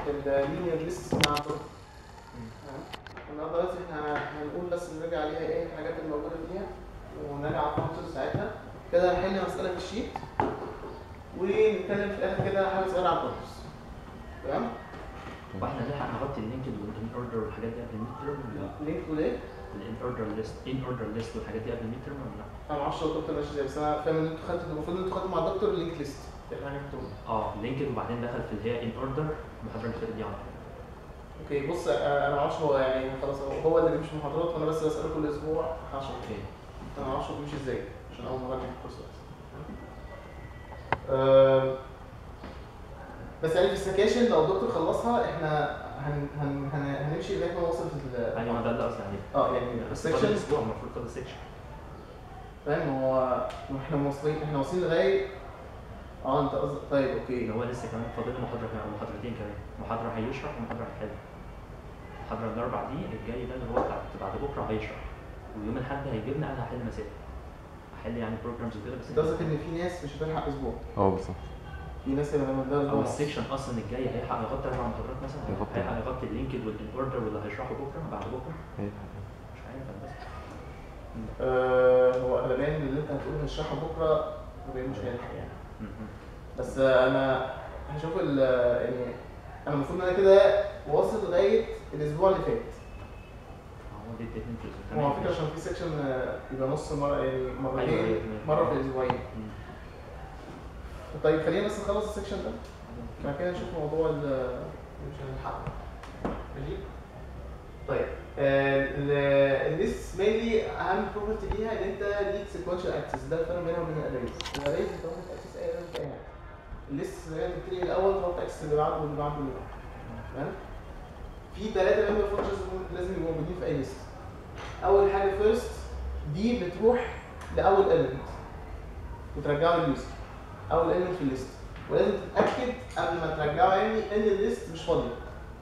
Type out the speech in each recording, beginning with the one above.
اللينير ليست مع الدكتور النهارده بس احنا هنقول بس نرجع عليها ايه الحاجات اللي موجوده فيها ونرجع على الفانكشنز بتاعتها كده هنحل مساله في الشيت ونتكلم في الاخر كده حاجه صغيره على الكونتكست تمام واحنا نلحق نغطي اللينكد والان اوردر والحاجات دي قبل الميد ترم ولا لينك تو ليه الان اوردر ليست ان اوردر ليست والحاجات دي قبل الميد ترم ولا لا؟ انا ما اعرفش هو الدكتور ماشي ازاي بس انا فاهم ان انتوا خدتوا المفروض ان انتوا خدتوا مع الدكتور اللينك ليست دي الحاجه بتقول اه لينكد وبعدين دخل في اللي هي ان اوردر المحاضره اللي فاتت دي على طول اوكي بص انا ما اعرفش هو يعني خلاص هو- هو اللي بيمشي محاضرات وانا بس بساله كل اسبوع عشان اوكي انا ما اعرفش هو بيمشي ازاي عشان اول مره اعمل الكورس بس آم، بس يعني في السكاشن لو الدكتور خلصها احنا هن هن هن هنمشي لغايه ما نوصل في ال- ايوه ما ده اللي قصدي عليه اه يعني بس فاضل السكشن اسبوع المفروض فاضل سكشن فاهم هو احنا واصلين احنا واصلين لغايه اه انت قصدك طيب اوكي اللي هو لسه كمان فاضل له محاضره كمان محاضرتين كمان محاضره هيشرح ومحاضره هيحل المحاضره الاربع دي الجاي ده اللي هو بتاع بعد بكره هيشرح ويوم الاحد هيجيبنا انا هحل مسائل هحل يعني بروجرامز وكده بس انت قصدك ان في ناس مش هتلحق اسبوع اه بالظبط في ناس هيبقى من ده او اسبوع السكشن اصلا الجاي هيلحق يغطي اربع محاضرات مثلا يغطي. هيلحق يغطي اللينكد والان اوردر واللي هيشرحه بكره بعد بكره ايه مش عارف انا بس آه هو غالبا اللي انت هتقوله هشرحه بكره غالبا مش هيلحق يعني م- م. بس آه، انا هشوف ال يعني انا المفروض ان انا كده واصل لغايه الاسبوع اللي فات هو دي ادتني فلوس هو على فكره عشان في سكشن يبقى نص مره يعني أيوة، مرتين أيوة. مره في الاسبوعين م. طيب خلينا بس نخلص السكشن ده بعد كده نشوف موضوع ال مش هنلحقه ماشي طيب الليست مينلي اهم بروبرتي ليها ان انت ليك سيكونشال اكسس ده الفرق بينها وبين الاريز الاريز انت ممكن تاكسس اي اريز اي حاجه الليست زي ما انت بتبتدي الاول تروح تاكسس اللي بعده واللي بعده واللي بعده تمام في ثلاثه ميمبر فانكشنز لازم يبقوا موجودين في اي ليست اول حاجه فيرست دي بتروح لاول element وترجعه لليوزر اول element في الليست ولازم تتاكد قبل ما ترجعه يعني ان الليست مش فاضيه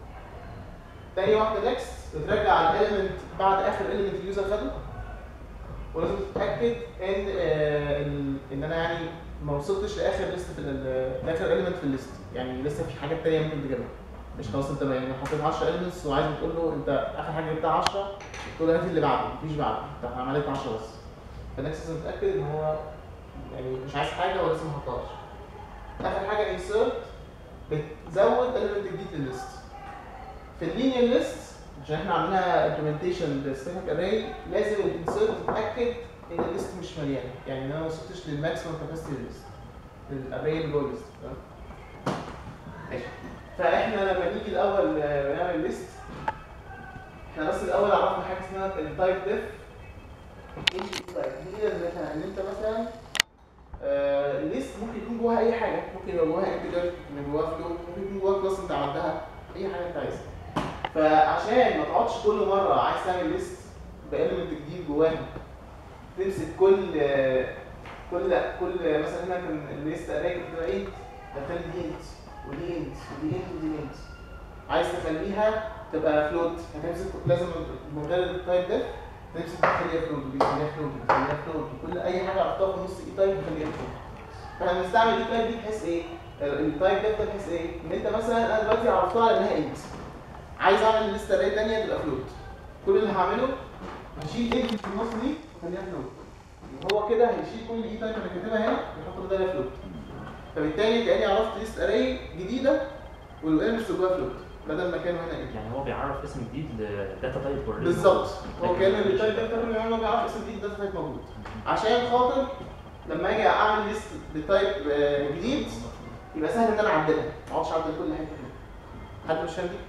تاني واحده next بترجع الاليمنت بعد اخر element اليوزر خده ولازم تتاكد ان آه، ال- ان انا يعني ما وصلتش لاخر ليست في ال- لاخر element في الليست يعني لسه في حاجات تانية ممكن تجيبها مش خلاص انت يعني حطيت 10 elements وعايز تقول له انت اخر حاجه جبتها 10 تقول له هات اللي بعده مفيش بعده انت عملت 10 بس فالنكست لازم تتاكد ان هو يعني مش عايز حاجه ولسه ما حطهاش اخر حاجه insert بتزود element جديد للليست في اللينير ليست عشان احنا عاملينها implementation للستاتيك array لازم الانسيرت تتاكد ان الليست مش مليانه يعني ان انا ما وصلتش للماكسيمم كاباسيتي للليست للاري اللي جوه الليست تمام ماشي فاحنا لما نيجي الاول آه، نعمل ليست احنا بس الاول عرفنا حاجه اسمها التايب ديف ايه التايب دي ان احنا ان انت مثلا آه، الليست ممكن يكون جواها اي حاجه ممكن يبقى جواها انتجر ممكن يبقى جواها فلوت ممكن يكون جواها كلاس انت عملتها اي حاجه انت عايزها فعشان ما تقعدش كل مره عايز تعمل ليست بإليمنت جديد جواها تمسك كل آه، كل كل مثلا هنا كان الليست اري كده ايه دخل دي انت ودي انت ودي انت ودي انت عايز تخليها تبقى فلوت هتمسك لازم من غير التايب ده تمسك تخليها فلوت ودي تخليها فلوت ودي تخليها فلوت وكل اي حاجه عرفتها في النص اي تايب تخليها فلوت فاحنا بنستعمل اي تايب دي بحيث ايه؟ التايب ده بحيث ايه؟ ان انت مثلا انا دلوقتي عرفتها على انها انت عايز اعمل لسته اري ثانيه تبقى فلوت كل اللي هعمله هشيل انت في النص دي واخليها فلوت هو كده هيشيل كل اي تايب انا كاتبها هنا يحط ده فلوت فبالتالي كاني عرفت ليست اري جديده والالمنتس جواها فلوت بدل ما كانوا هنا انت يعني هو بيعرف اسم جديد لداتا تايب already بالظبط هو لكن كان مش- التايب ده بتاعه يعني هو بيعرف اسم جديد ده تايب موجود عشان خاطر لما اجي اعمل ليست بتايب آه، جديد يبقى سهل ان انا اعدلها ما اقعدش اعدل كل حته فيها حد مش فاهم دي؟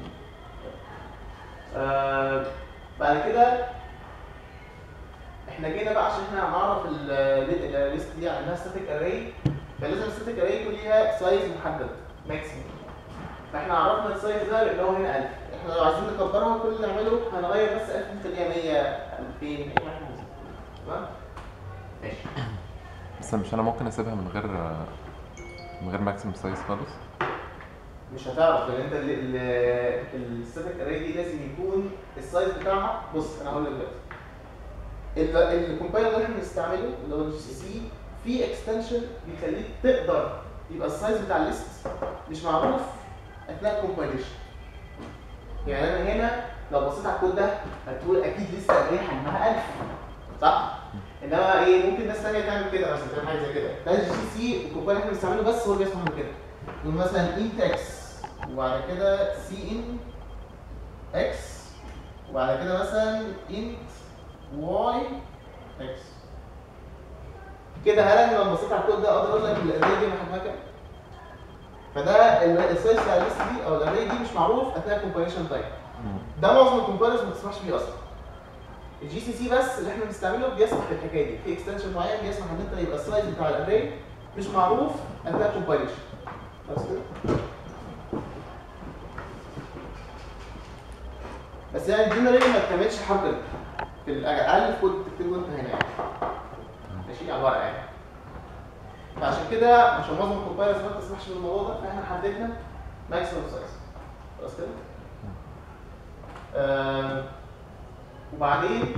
آه بعد كده احنا جينا بقى عشان احنا هنعرف ال- الليست دي على انها ستاتيك اري فلازم الستاتيك اري يكون ليها سايز محدد ماكسيموم فاحنا عرفنا السايز ده اللي هو هنا 1000 احنا لو عايزين نكبرها كل اللي نعمله هنغير بس 1000 نخليها 100 2000 اي حاجه عايزينها. تمام ماشي بس مش انا ممكن اسيبها من غير من غير ماكسيمم سايز خالص مش هتعرف لان انت الستاتيك اري دي لازم يكون السايز بتاعها بص انا هقول لك دلوقتي ال- الكومبايلر اللي احنا بنستعمله اللي هو الجي سي سي في اكستنشن بيخليك تقدر يبقى السايز بتاع الليست مش معروف اثناء الكومبايليشن يعني انا هنا لو بصيت على الكود ده هتقول اكيد لسه اري حجمها 1000 صح؟ انما ايه ممكن ناس ثانيه تعمل كده مثلا تعمل حاجه زي كده ده الجي سي الكومبايلر احنا بنستعمله بس هو اللي بيسمح بكده يقول مثلا انت اكس وبعد كده سي ان اكس وبعد كده مثلا انت واي اكس كده هل انا لما بصيت على الكود ده اقدر اقول لك الاري دي حجمها كام؟ فده الاساس بتاع الليست دي او الاري دي مش معروف اثناء الكومبايليشن تايم ده معظم الكومبايلرز ما بتسمحش بيه اصلا الجي سي سي بس اللي احنا بنستعمله بيسمح بالحكايه دي في اكستنشن معين بيسمح ان انت يبقى السايز بتاع الاري مش معروف اثناء الكومبايليشن بس كده بس يعني الجنرال ما بتعملش حركه في الاقل في كود تكتبه انت هنا يعني ماشي على الورقه يعني فعشان كده عشان معظم الكومبايلرز ما بتسمحش بالموضوع ده فاحنا حددنا ماكسيمم سايز خلاص كده آه وبعدين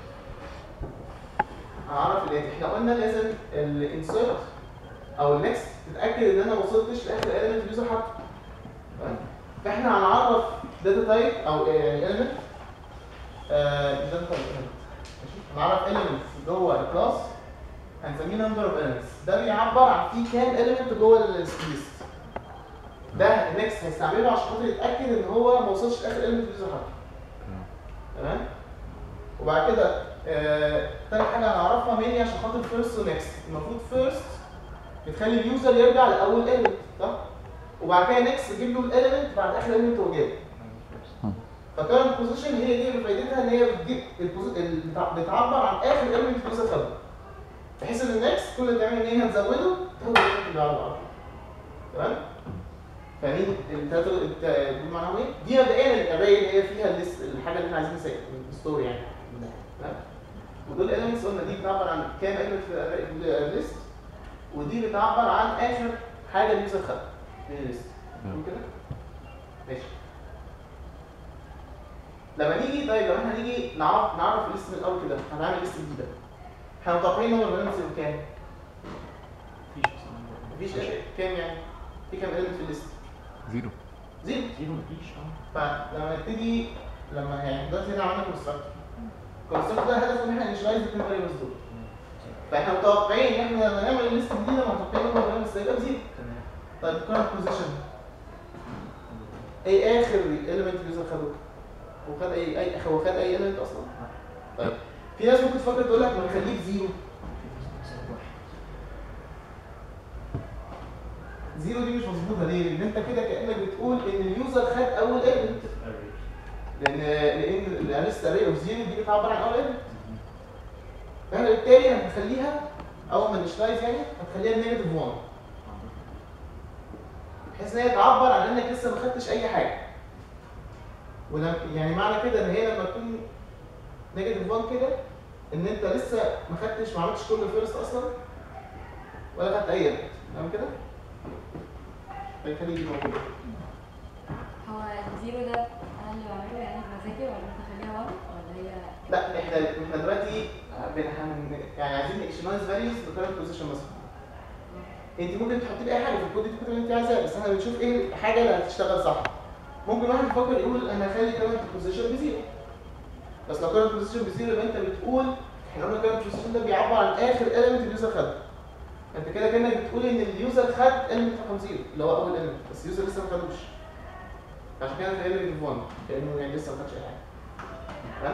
هعرف الاتي احنا قلنا لازم الانسيرت او النكست تتاكد ان انا ما وصلتش لاخر element اليوزر حاطه تمام؟ فاحنا هنعرف داتا تايب او يعني element داتا تايب ماشي هنعرف element جوه الكلاس هنسميه نمبر اوف elements ده بيعبر عن في كام element جوه السبيس ده النكست هيستعمله عشان خاطر يتاكد ان هو ما وصلش لاخر element اليوزر حاطه تمام وبعد كده آه، تاني حاجه هنعرفها مين عشان خاطر فيرست ونكست المفروض فيرست بتخلي اليوزر يرجع لاول ايلمنت صح وبعد كده نكست تجيب له الايلمنت بعد اخر ايلمنت هو جايبه فكارنت بوزيشن هي دي اللي فايدتها ان هي بتجيب البوزي- ال- بتع- بتعبر عن اخر ايلمنت اليوزر خده بحيث ان النكست كل اللي تعمله ان هي هتزوده تاخد الايلمنت اللي بعده على طول. تمام فاهمين التلاته دول معناهم ايه؟ دي مبدئيا الاري اللي هي فيها الليست الحاجه اللي احنا عايزين نسيب الستوري يعني تمام ودول elements قلنا دي بتعبر عن كام element في الليست ودي بتعبر عن اخر حاجه اليوزر خدها من الليست تمام كده؟ ماشي لما نيجي طيب لو احنا نيجي نعرف نعرف الليست من الاول كده هنعمل ليست جديده احنا متوقعين ان هو البالانس يبقى كام؟ مفيش اصلا مفيش كام يعني؟ في كام element في الليست؟ زيرو زيرو زيرو مفيش اه فلما نبتدي لما يعني دلوقتي هنا عملنا كونستراكت الكونستراكت ده هدفه ان احنا انشلايز الاثنين فاريبلز دول فاحنا متوقعين ان احنا لما نعمل الليست الجديده متوقعين ان هو البالانس هيبقى بزيرو تمام طيب الكورنت بوزيشن ايه اخر element اليوزر خده؟ هو خد اي اي هو خد اي element اصلا؟ طيب في ناس ممكن تفكر تقول لك ما نخليك زيرو زيرو دي مش مظبوطه ليه؟ لان انت كده كانك بتقول ان اليوزر خد اول element لان لان الليست اري اوف زيرو دي بتعبر عن اول element فاحنا بالتالي هنخليها اول ما نشلايز يعني هنخليها نيجاتيف 1 بحيث ان هي تعبر عن انك لسه ما خدتش اي حاجه ولم يعني معنى كده ان هي لما تكون نيجاتيف 1 كده ان انت لسه ما خدتش ما عملتش كل فيرست اصلا ولا خدت اي element تمام كده؟ فالخليه دي موجوده هو الزيرو ده انا اللي بعمله يعني بمزاجي ولا بخليها 1 ولا هي لا احنا احنا دلوقتي بنحن يعني عايزين اكشنايز فاليوز بكارنت بوزيشن مثلا انت ممكن تحطي لي اي حاجه في الكود دي الكود اللي انت عايزاه بس احنا بنشوف ايه الحاجه اللي هتشتغل صح ممكن واحد يفكر يقول انا هخلي كارنت بوزيشن بزيرو بس لو كارنت بوزيشن بزيرو يبقى انت بتقول احنا قلنا كارنت بوزيشن ده بيعبر عن اخر element اليوزر خده انت كده كانك بتقول ان اليوزر خد element رقم زيرو اللي هو اول element بس اليوزر لسه ما خدوش عشان كده انت element 1 كانه يعني لسه ما خدش اي حاجه تمام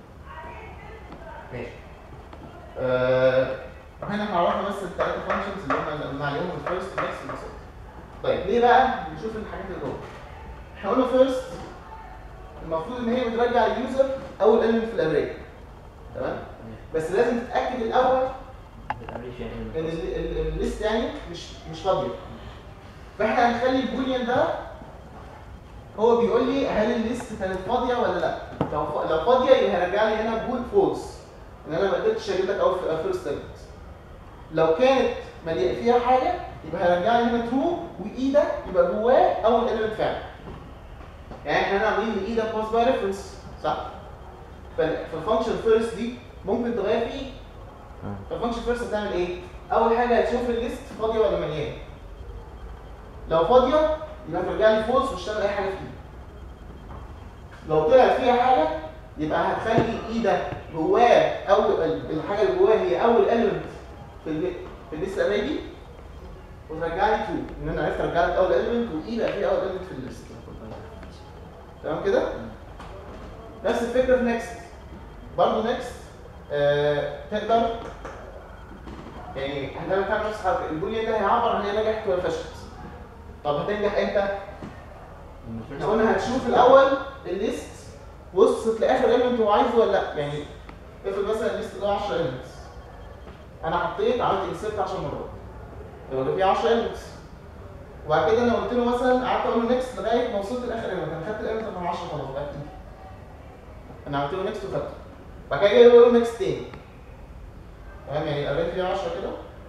ماشي آه، احنا هنعرفها بس الثلاثه فانكشنز اللي هم اللي قلنا عليهم الفيرست والنكست والسكند طيب ليه بقى نشوف الحاجات اللي جوه احنا قلنا فيرست المفروض ان هي بترجع اليوزر اول element في الاري تمام بس لازم تتاكد الاول بتعمليش يعني ان ال- ال- الليست يعني مش مش فاضيه فاحنا هنخلي البوليان ده هو بيقول لي هل الليست كانت فاضيه ولا لا لو ف- لو فاضيه يبقى هيرجع لي هنا بول فولس ان انا ما قدرتش اجيب لك اول فيرست element لو كانت مليئه فيها حاجه يبقى هيرجع لي هنا ترو واي ده يبقى جواه اول element فعلا يعني احنا هنا عاملين الاي ده باس باي ريفرنس صح فالفانكشن فيرست دي ممكن تغير فيه فالفانكشن فيرست هتعمل ايه؟ اول حاجه هتشوف الليست فاضيه ولا مليانه لو فاضيه يبقى هترجع لي فولس واشتغل اي حاجه فيه لو طلعت فيها حاجه يبقى هتخلي اي ده جواه اول ال- الحاجه اللي جواه هي اول element في ال في الليست اري دي وترجع لي 2 ان انا عرفت ارجع لك اول element واي بقى فيه اول element في الليست تمام كده؟ نفس الفكره في نيكست برضه نيكست آه تقدر يعني هتعمل تعمل نفس الحركه البوليان ده هيعبر عن هي نجحت ولا فشلت طب هتنجح امتى؟ احنا قلنا هتشوف الاول الليست وصلت لاخر element هو عايزه ولا لا يعني افرض مثلا الليست ده 10 elements انا حطيت عملت insert 10 مرات يبقى ده فيه 10 elements وبعد كده انا قلت له مثلا قعدت اقول له نيكست لغايه ما وصلت لاخر element انا خدت element رقم 10 خلاص بقى كتير انا عملت له نيكست وخدته بعد كده جاي اقول له نيكست تاني فاهم يعني الاري فيه 10 كده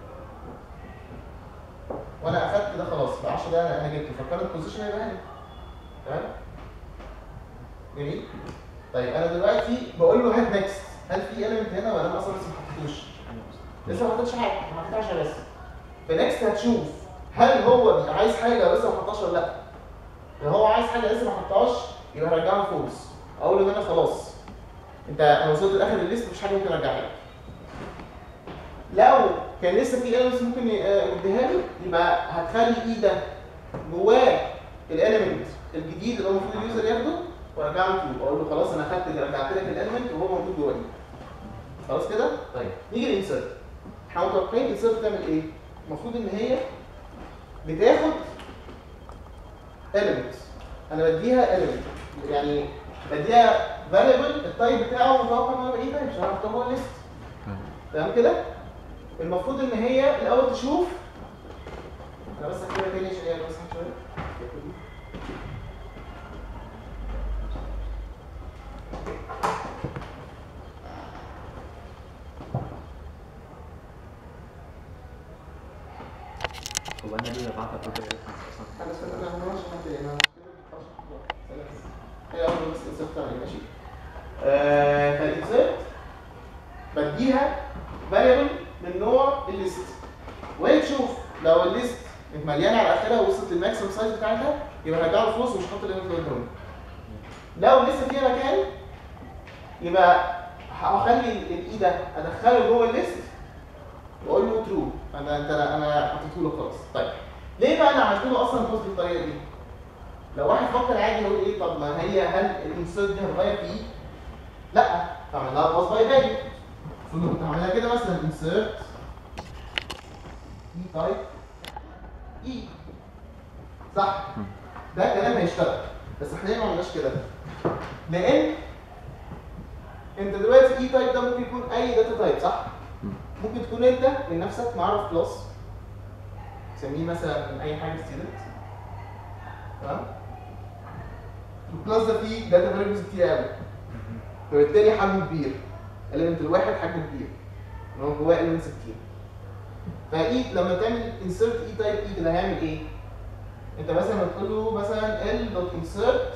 وانا اخدت ده خلاص ال 10 ده انا جبته فكرت البوزيشن هيبقى هنا تمام جميل طيب انا دلوقتي بقول له هات نيكست هل في element هنا ولا انا اصلا لسه ما حطيتوش؟ لسه ما حطيتش حاجه ما حطيتش 10 بس فنكست هتشوف هل هو عايز حاجه ولسه ما حطهاش ولا لا لو هو عايز حاجه لسه ما حطهاش يبقى هرجع له فولس اقول له ان انا خلاص انت انا وصلت لاخر الليست مفيش حاجه ممكن ارجعها لك لو كان لسه في elements ممكن ي- آه، يديها لي يبقى هتخلي ايه ده جواه الاليمنت الجديد اللي هو المفروض اليوزر ياخده وارجع له تو اقول له خلاص انا خدت رجعت لك الاليمنت وهو موجود جواه خلاص كده طيب نيجي للانسرت احنا متوقعين الانسرت تعمل ايه المفروض ان هي بتاخد element انا بديها element يعني بديها variable التايب بتاعه متوقع ان هو يبقى ايه تايب عشان اعرف هو ليست تمام كده المفروض ان هي الاول تشوف انا بس هكتبها تاني عشان هي بس شويه هو انا ليه ببعت لك اوردر اصلا انا استنى انا ما شرحت انا هي اول بس انسرت عليه ماشي آه فالانسرت بديها فاريبل من نوع الليست وهي تشوف لو الليست مليانه على اخرها ووصلت للماكسيمم سايز بتاعتها يبقى هرجع له فلوس ومش هحط الايمنت اللي قدامه لو لسه فيها مكان يبقى هخلي الاي ده ادخله جوه الليست واقول له ترو انا انت انا حطيته له خلاص طيب ليه بقى انا عملت له اصلا بوست بالطريقه دي لو واحد فكر عادي يقول ايه طب ما هي هل الانسرت دي هتغير فيه لا فعمل لها باص باي فاليو المفروض كنت هعملها كده مثلا انسرت اي تايب اي صح ده كلام هيشتغل بس احنا ليه ما عملناش كده لان انت دلوقتي اي تايب ده ممكن يكون اي داتا تايب صح ممكن تكون انت لنفسك معرف كلاس تسميه مثلا اي حاجه ستودنت تمام الكلاس ده فيه داتا فاريبلز كتير قوي فبالتالي حجمه كبير اليمنت الواحد حجمه كبير ان هو جواه اليمنتس كتير فاي لما تعمل انسرت اي تايب اي كده هيعمل ايه؟ انت مثلا هتقول له مثلا ال دوت انسرت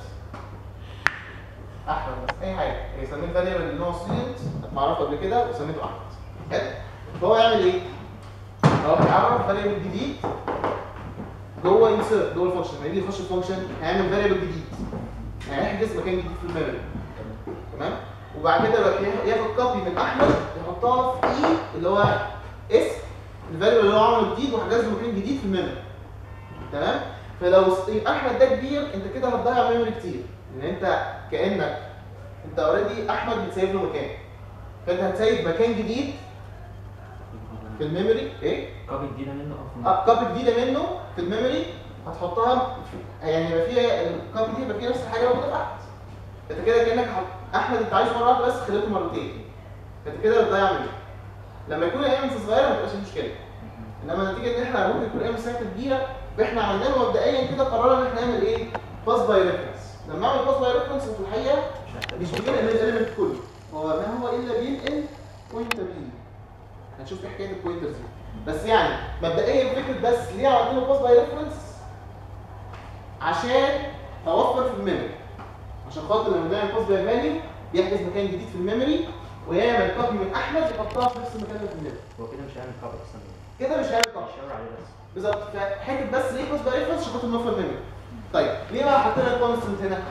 احمد بس اي حاجه هيسميه الفاريبل اللي هو ستودنت معرفه قبل كده وسميته احمد حلو فهو يعمل ايه؟ هو هيعرف فاريبل جديد جوه انسرت جوه الفانكشن لما يجي يخش الفانكشن هيعمل فاريبل جديد يعني هيحجز مكان جديد في الميموري تمام وبعد كده يروح ياخد- ياخد كوبي من احمد يحطها في اي اللي هو اسم الفاريبل اللي هو عمله جديد وحجز له مكان جديد في الميموري تمام فلو س- احمد ده كبير انت كده هتضيع ميموري كتير لان انت كانك انت اوريدي احمد بتسيب له مكان فانت هتسيب مكان جديد في الميموري ايه كوبي جديده منه او في اه كوبي جديده منه في الميموري هتحطها في- يعني يبقى فيها الكوبي دي يبقى فيها نفس الحاجه موجوده تحت انت كده كانك حط- احمد انت عايز مره واحده بس خليته مرتين انت كده بتضيع منه لما يكون الايمنز صغيره ما بتبقاش مشكله انما نتيجه ان احنا ممكن يكون ايمنز ساعتها كبيره فاحنا عملنا له مبدئيا كده قررنا ان احنا نعمل ايه؟ باس باي ريفرنس لما اعمل باس باي ريفرنس في الحقيقه مش مش محتاج بينقل الاليمنت كله هو ما هو الا بينقل بوينتر ليه هنشوف ايه حكايه البوينترز دي بس يعني مبدئيا فكره بس ليه عملنا باس باي ريفرنس عشان اوفر في الميموري عشان خاطر لما نعمل باس باي فاليو يحجز مكان جديد في الميموري ويعمل كوبي من احمد يحطها في نفس المكان اللي في الميموري هو كده مش هيعمل كوبي اصلا كده مش هيعمل كوبي هيشاور عليه بس بالظبط فحته بس ليه باس باي ريفرنس عشان خاطر نوفر الميموري طيب ليه بقى حطينا الكونستنت هنا؟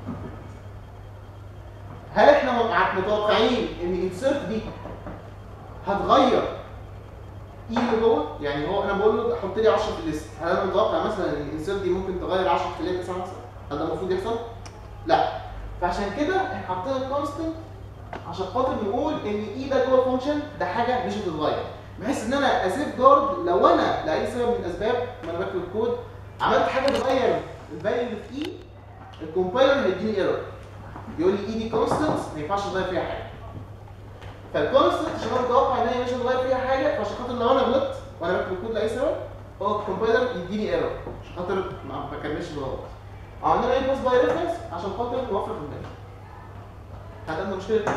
هل احنا مع- متوقعين ان الانسيرت دي هتغير ايه اللي جوه؟ يعني هو انا بقول له حط لي 10 في الليست، هل انا متوقع مثلا ان الانسيرت دي ممكن تغير 10 في الليست مثلا؟ هل ده المفروض يحصل؟ لا فعشان كده احنا حطينا الكونستنت عشان خاطر نقول ان ايه ده جوه الفانكشن ده حاجه مش هتتغير بحيث ان انا اسيف جارد لو انا لاي سبب من الاسباب ما انا بكتب الكود عملت حاجه تغير الفاليو اللي في اي الكومبايلر هيديني ايرور يقول لي اي دي كونستنت ما ينفعش تغير فيها حاجه فالكونستنت عشان انا متوقع ان هي مش هتغير فيها حاجه فعشان خاطر لو انا غلطت وانا بكتب الكود لاي سبب هو الكومبايلر يديني ايرور عشان خاطر ما ما بكملش الغلط عملنا ايه باس باي ريفرنس عشان خاطر نوفر في الباقي حد عنده مشكله طيب.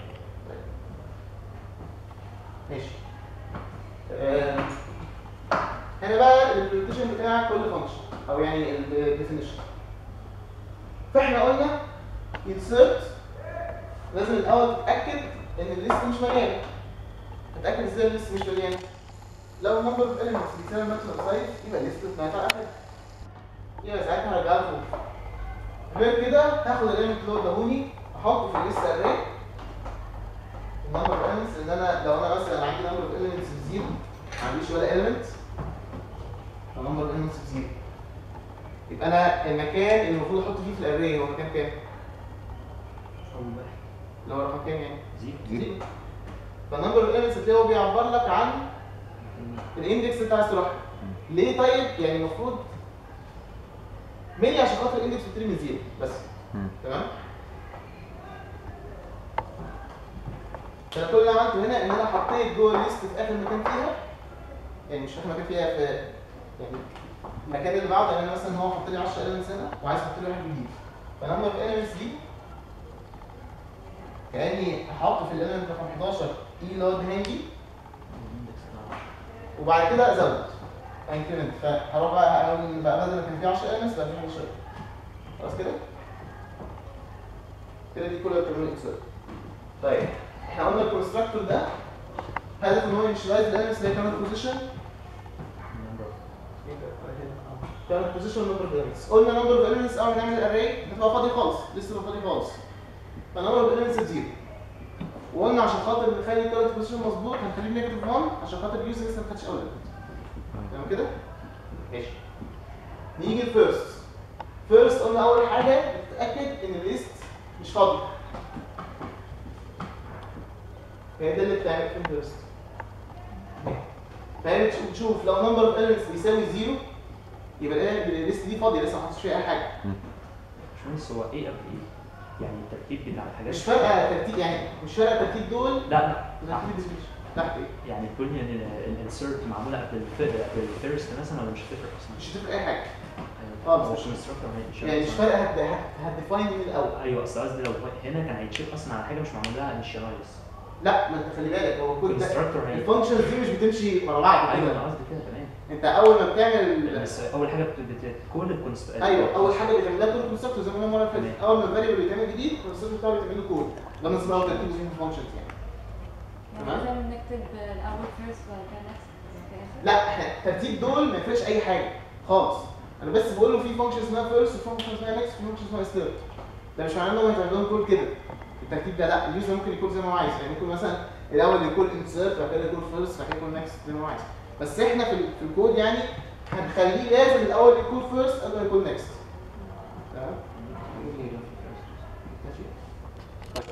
ماشي آه، هنا بقى البرزنتيشن بتاع كل فانكشن او يعني الديفينيشن فاحنا قلنا insert لازم الاول تتاكد ان الليست مش مليانه تتاكد ازاي الليست مش مليانه لو number of elements بيساوي maximum size يبقى الليست بتاعتها قفلت يبقى ساعتها هرجع له غير كده هاخد الاليمنت اللي هو اداهوني احطه في الليست اري النمبر اوف elements ان انا لو انا مثلا عندي نمبر اوف elements بزيرو ما عنديش ولا element فنمبر اوف elements بزيرو يبقى انا المكان اللي المفروض احط فيه في الاري هو مكان كام؟ اول واحد اللي هو رقم كام يعني؟ زيرو زيرو فالنمبر اوف elements اللي هو بيعبر لك عن الاندكس اللي انت عايز تروح ليه طيب يعني المفروض ملي عشان خاطر الاندكس بتبتدي من زيرو بس مم. تمام فانا كل اللي عملته هنا ان انا حطيت جوه الليست في اخر مكان فيها يعني مش اخر مكان فيها في يعني المكان اللي بعده يعني أنا مثلا هو حط لي 10 elements هنا وعايز احط لي واحد جديد فنمبر elements دي كاني هحط في الاليمنت رقم 11 اي اللي هو ادهاني دي الاندكس بتاع وبعد كده ازود انكريمنت فهروح بقى اقول بقى بدل ما كان في 10 elements بقى في 11 خلاص كده كده دي كلها بتعمل اكسل طيب احنا قلنا الكونستراكتور ده هدفه ان هو ينشلايز الاليمنتس اللي هي كانت بوزيشن number كانت بوزيشن نمبر اوف اليمنتس قلنا نمبر اوف اليمنتس اول ما نعمل الاري بتبقى فاضي خالص لسه بقى فاضي خالص فنمبر اوف اليمنتس زيرو وقلنا عشان خاطر نخلي الكارنت بوزيشن مظبوط هنخليه نيجاتيف 1 عشان خاطر اليوزر لسه ما خدش اول element. تمام كده؟ ماشي نيجي الفيرست فيرست قلنا اول حاجه نتاكد ان الليست مش فاضي هي ده اللي بتعمل في الفيرست فهي بتش- بتشوف لو نمبر اوف elements بيساوي زيرو يبقى ال- الليست دي فاضيه لسه ما حطيتش فيها اي حاجه باشمهندس هو ايه قبل ايه؟ يعني الترتيب بتاع الحاجات مش فارقه ترتيب يعني مش فارقه ترتيب دول لا لا ترتيب تحت الديفينيشن تحت ايه يعني تقول لي ان الانسرت معموله قبل الف- قبل الفيرست مثلا ولا مش هتفرق اصلا؟ مش هتفرق اي حاجه ايوه خالص. هو الكونستراكتور هي- يعني مش فارقه هت- هت- هتديفاين من الاول ايوه اصل قصدي لو هنا كان هيتشيك اصلا على حاجه مش معمول لها انيشالايز لا ما انت خلي بالك هو كل ده الكونستراكتور هي الفانكشنز دي مش بتمشي ورا بعض ايوه كده انا قصدي كده تمام انت اول ما بتعمل بس اول حاجه بت- بت- كل الكونستراكتور ايوه اول حاجه بيتعمل لها كود كونستراكتور زي ما قلنا المره اللي فاتت تمام. اول ما الفاريبل بيتعمل جديد الكونستراكتور بتاعه بيتعمل له كود ده من اسمها ترتيب فانكشنز يعني يعني تمام. لازم نكتب الأول فيرست وبعد كده next لا احنا الترتيب دول ما يفرقش اي حاجه خالص انا بس بقول له في فانكشن اسمها فيرست وفي فانكشن اسمها نكست وفي فانكشن اسمها ستيرت ده مش معناه ان هو يتعمل لهم كود كده الترتيب ده لا اليوزر ممكن يكون زي ما هو عايز يعني ممكن مثلا الاول يكون انسيرت بعد كده يكون فيرست بعد كده يكون نكست زي ما هو عايز بس احنا في, ال- في الكود يعني هنخليه لازم الاول يكون فيرست قبل ما يكون نكست تمام ماشي طيب.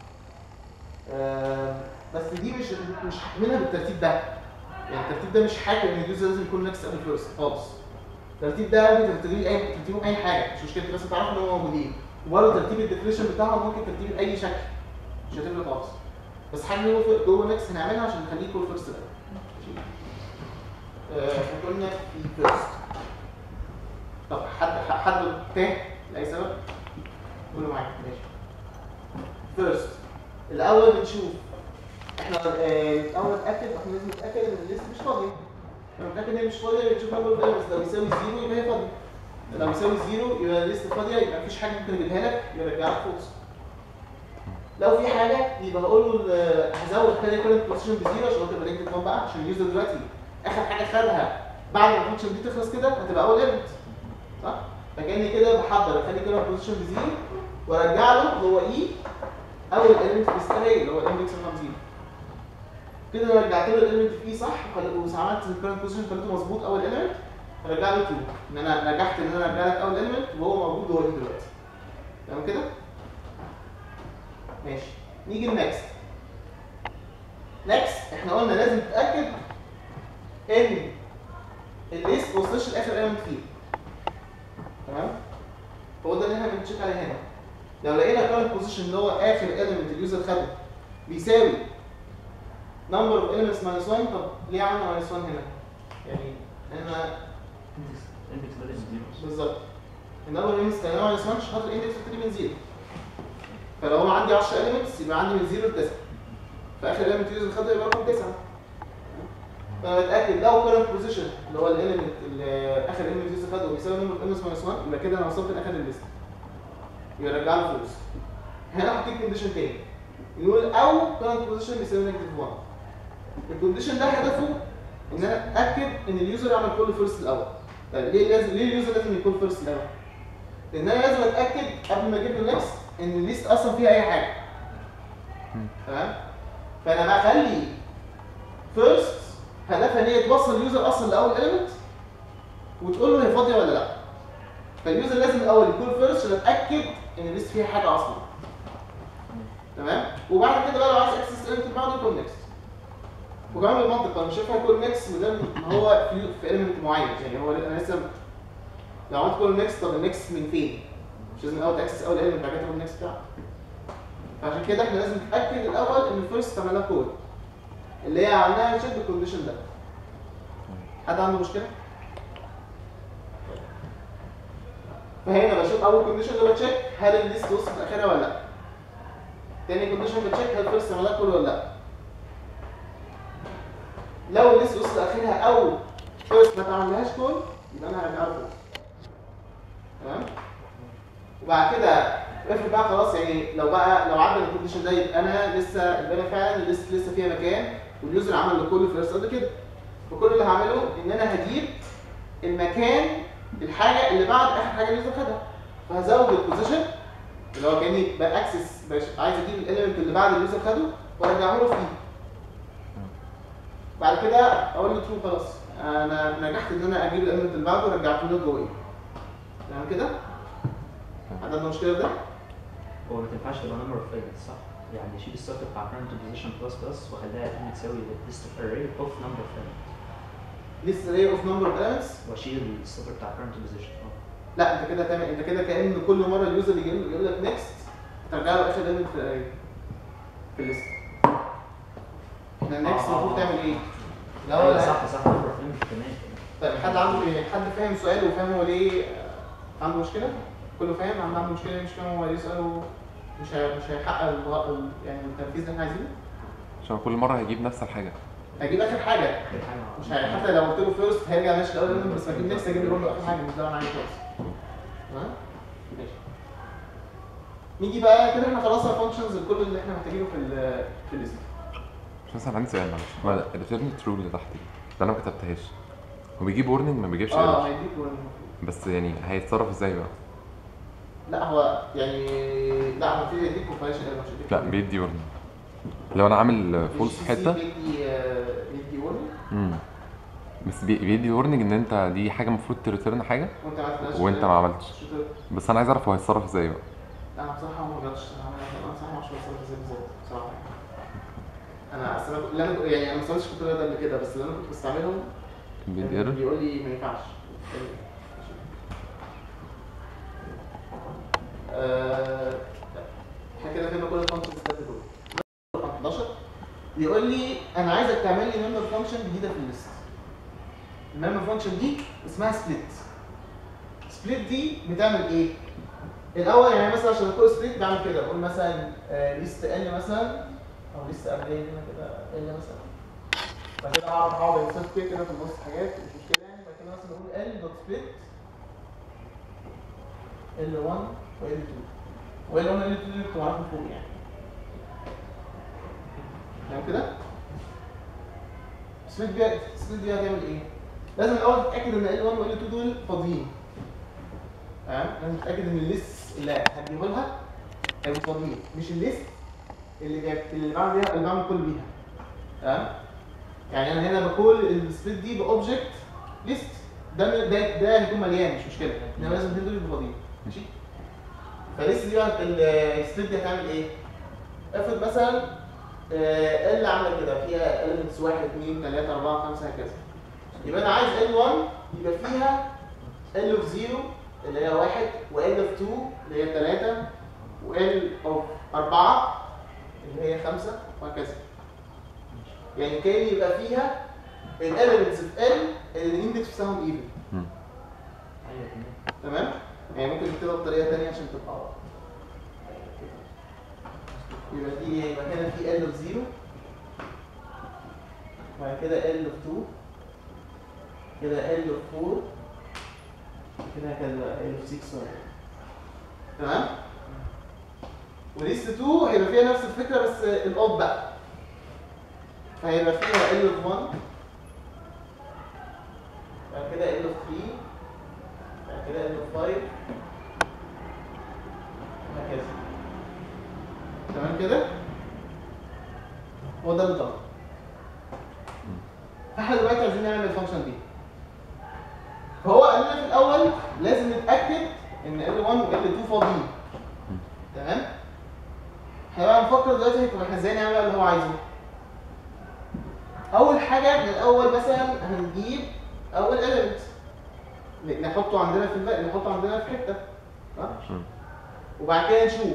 آه، بس دي مش مش هعملها بالترتيب ده يعني الترتيب ده مش حاجه ان اليوزر لازم يكون نكست قبل فيرست خالص الترتيب ده ممكن ترتيب اي ترتيبهم اي حاجه مش مشكله بس تعرف ان هم موجودين وبرضه ترتيب الديفينيشن بتاعهم ممكن ترتيب باي شكل مش هتفرق خالص بس حاجه جوه جوه نكست هنعملها عشان نخليه يكون فيرست ده ماشي آه، احنا قلنا في فيرست طب حد حد تاه لاي سبب قولوا معايا ماشي فيرست الاول بنشوف احنا آه، الاول نتاكد احنا لازم نتاكد ان الليست مش فاضيه لما نتاكد ان هي مش فاضيه بنشوف نمبر اوف elements لو يساوي زيرو يبقى هي فاضيه لو يساوي زيرو يبقى الليست فاضيه يبقى مفيش حاجه ممكن اجيبها لك يبقى رجع لك فولس لو في حاجه يبقى هقول له ال- هزود خلي كل بوزيشن بزيرو عشان تبقى نيجاتيف 1 بقى عشان اليوزر دلوقتي اخر حاجه خدها بعد ما الفانكشن دي تخلص كده هتبقى اول ايفنت صح؟ فكاني كده بحضر اخلي كده بوزيشن بزيرو وارجع له هو اي اول اليمنت في الستاري اللي هو الاندكس رقم زيرو كده انا رجعت له الاليمنت في اي صح وخل- وعملت الكرنت بوزيشن خليته مظبوط اول اليمنت رجع له 2 ان انا نجحت ان انا ارجع لك اول اليمنت وهو موجود هو ايه دلوقتي تمام كده ماشي نيجي النكست نكست احنا قلنا لازم تتاكد ان الليست ما وصلش لاخر اليمنت فيه تمام هو ده اللي احنا بنتشيك عليه هنا لو لقينا كارنت بوزيشن اللي هو اخر اليمنت اليوزر خده بيساوي نمبر اوف elements minus 1 طب ليه عملنا minus 1 هنا؟ يعني هنا اندكس بادئ من زيرو بالظبط النمبر اوف elements كان minus 1 عشان خاطر الاندكس بتبتدي من زيرو فلو هو عندي 10 elements يبقى عندي من 0 ل 9 فاخر element اليوزر خده يبقى رقم 9 فانا بتاكد لو current position اللي هو الاليمنت اللي اخر element اليوزر خده بيساوي نمبر اوف elements minus 1 يبقى كده انا وصلت لاخر الليست يبقى رجع له فلوس هنا حطيت كونديشن تاني يقول او current position بيساوي نيجاتيف 1 الكونديشن ده هدفه ان انا اتاكد ان اليوزر عمل كل فيرست الاول طيب ليه لازم ليه اليوزر لازم يكون فيرست الاول لان انا لازم اتاكد قبل ما اجيب له نكست ان الليست اصلا فيها اي حاجه تمام فانا بخلي فيرست هدفها ان هي توصل اليوزر اصلا لاول اليمنت وتقول له هي فاضيه ولا لا فاليوزر لازم الاول يكون فيرست عشان اتاكد ان الليست فيها حاجه اصلا تمام وبعد كده بقى لو عايز اكسس اليمنت بعده يكون نكست وكمان بالمنطق انا مش هينفع يكون نكست من غير ما هو في في اليمنت معين يعني هو انا لسه لو عملت كل نكست طب النكست من فين؟ مش لازم الاول تاكسس اول اليمنت بعد كده تاخد النكست بتاعه فعشان كده احنا لازم نتاكد الاول ان الفيرست عملها كود اللي هي عملناها تشيك بالكونديشن ده حد عنده مشكله؟ فهنا بشوف اول كونديشن اللي بتشيك هل الليست وصلت لاخرها ولا لا تاني كونديشن بتشيك هل الفيرست عملها كود ولا لا لو الليست وصل لاخرها او فيرست ما تعملهاش كول يبقى انا هرجع له فلوس. تمام وبعد كده افرض بقى خلاص يعني لو بقى لو عدى الكونديشن ده يبقى انا لسه يبقى انا فعلا الليست لسه فيها مكان واليوزر عمل لكل فيرست قبل كده فكل اللي هعمله ان انا هجيب المكان الحاجه اللي بعد اخر حاجه اليوزر خدها فهزود البوزيشن اللي هو كاني باكسس باش- عايز اجيب الاليمنت اللي بعد اليوزر خده وارجعه له فيه بعد كده اقول له ترو خلاص انا نجحت ان انا اجيب الاليمنت اللي بعده ورجعته له جوه تمام كده؟ حد عنده مشكله في ده؟ هو ما تنفعش تبقى نمبر اوف elements صح؟ يعني شيل السطر بتاع current position plus plus وخليها ان تساوي list of array of number of elements لسه array اوف نمبر اوف elements واشيل السطر بتاع current position اه لا انت كده تعمل انت كده كان كل مره اليوزر يجي يقول لك نيكست ترجع له اخر element في الاري في الليست احنا النكست آه، آه، المفروض آه. تعمل ايه؟ ايوه الاول صح صح number of elements كمان طيب حد عنده ايه؟ حد فاهم السؤال وفاهم هو ليه آه، عنده مشكله؟ كله فاهم؟ عنده عنده مشكله مش فاهم هو ليه سؤاله مش هي- مش هيحقق الغ- ال- يعني التنفيذ اللي احنا عايزينه؟ عشان كل مره هيجيب نفس الحاجه هجيب اخر حاجه كده حاجه مش هي... حتى لو قلت له فيرست هيرجع ماشي الاول منه بس هجيب نكست هجيب له برضه اخر حاجه مش دعوه معايا خالص تمام ماشي نيجي بقى كده احنا خلصنا الفانكشنز كل اللي احنا محتاجينه في ال في الليست مش مثلا عندي سؤال معلش ما الريتيرن ترو اللي تحت دي ده انا ما كتبتهاش هو بيجيب ورنينج ما بيجيبش اه ايرور هيديك ورنينج. بس يعني هيتصرف ازاي بقى لا هو يعني لا هو في هيديك كومبايليشن ايرور مش هيديك لا بيدي ورنينج لو انا عامل فول في الGCC حته بيدي آه، بيدي ورنينج امم بس بي- بيدي ورنينج ان انت دي حاجه المفروض تريتيرن حاجه وانت ما عملتهاش وانت ما عملتش مش هتقدر. بس انا عايز اعرف هو هيتصرف ازاي بقى لا انا بصراحه ما جربتش انا عامل- انا بصراحه ما اعرفش بصراحه ازاي بالظبط بصراحه انا اصل أنا- اللي انا يعني انا ما استعملتش كنت ده قبل كده بس اللي انا كنت بستعملهم كان بيدي كان ايرور بيقول لي ما ينفعش آه، احنا كده فهمنا كل الفانكشنز بتاعت دول رقم 11 بيقول لي انا عايزك تعمل لي ميمبر فانكشن جديده في الليست الميمبر فانكشن دي اسمها سبليت سبليت دي بتعمل ايه الاول يعني مثلا عشان اقول سبليت بعمل كده بقول مثلا ليست ال مثلا او ليست قبليه هنا كده ال مثلا بعد كده هقعد اقعد انسert كده كده في النص حاجات مش مشكله يعني بعد كده مثلا اقول ال دوت سبليت ال1 و ال2 وال1 و ال2 دول انتوا عارفين فوق يعني تمام كده؟ سبليت دي سبليت دي هتعمل ايه؟ لازم الاول تتاكد ان ال1 و ال2 دول فاضيين تمام لازم تتاكد ان الليست اللي هتجيبه لها هيبقوا فاضيين مش الليست اللي جايب اللي بعمل بيها اللي بعمل كل بيها تمام يعني انا هنا بكل السبيد دي باوبجكت ليست ده ده ده هيكون مليان مش مشكله انما لازم الاثنين دول يبقوا فاضيين ماشي فالليست دي بقى السبيد دي هتعمل ايه؟ افرض مثلا آه، ال عامله كده فيها elements 1 2 3 4 5 هكذا يبقى انا عايز L1 يبقى فيها L of 0 اللي هي 1 و L of 2 اللي هي 3 و L of 4 اللي هي 5 وهكذا يعني كان يبقى فيها الاليمنتس في L اللي الاندكس بتاعهم ايفن مم. ايوه تمام تمام يعني ممكن نكتبها بطريقه ثانيه عشان تبقى واضحه يبقى دي ايه يبقى هنا في L of 0 بعد كده L of 2 كده L of 4 كده كده L of 6 وهكذا. تمام وليست 2 هيبقى فيها نفس الفكره بس الاوت بقى فهيبقى فيها L of 1 بعد كده L of 3 بعد كده L of 5 وهكذا تمام كده هو ده اللي طلع فاحنا دلوقتي عايزين نعمل الفانكشن دي فهو قال لنا في الاول لازم نتاكد ان L1 و L2 فاضيين تمام احنا بقى نفكر دلوقتي هيكون احنا ازاي نعمل اللي هو عايزه اول حاجه من الاول مثلا هنجيب اول element نحطه عندنا في الباقي نحطه عندنا في حته صح؟ مم. وبعد كده نشوف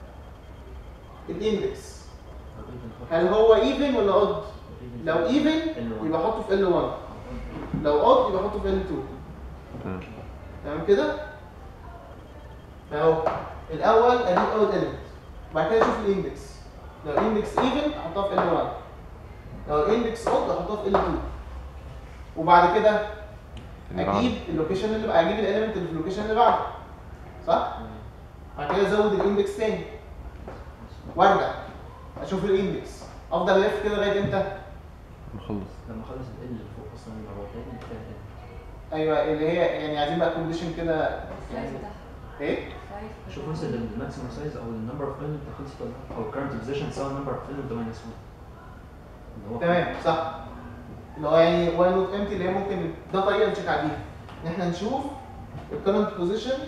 الاندكس طب even نحط- هل هو ايفن ولا اود even لو ايفن L1. يبقى احطه في L1 لو اود يبقى احطه في L2 مم. تمام كده فاهو الاول ادي اول element وبعد كده اشوف الاندكس لو الاندكس ايفن احطها في L1 لو الاندكس اود احطها في L2 وبعد كده اللي بعده. اجيب اللوكيشن اللي بقى اجيب الاليمنت اللي في اللوكيشن اللي بعده صح بعد كده ازود الاندكس تاني وارجع اشوف الاندكس افضل الف كده لغايه امتى نخلص لما اخلص ال اللي فوق اصلا يبقى هو تاني بتاع ال. ايوه اللي هي يعني عايزين بقى كونديشن كده السايز يعني بتاعها ايه سايز اشوف مثلا الماكسيمم سايز او النمبر اوف element خلصت ولا لا او الكرنت بوزيشن تساوي النمبر اوف element ماينس 1 اللي هو تمام صح اللي هو يعني وايل نوت امتي اللي هي ممكن ده طريقه نشيك عليها ان احنا نشوف الكرنت بوزيشن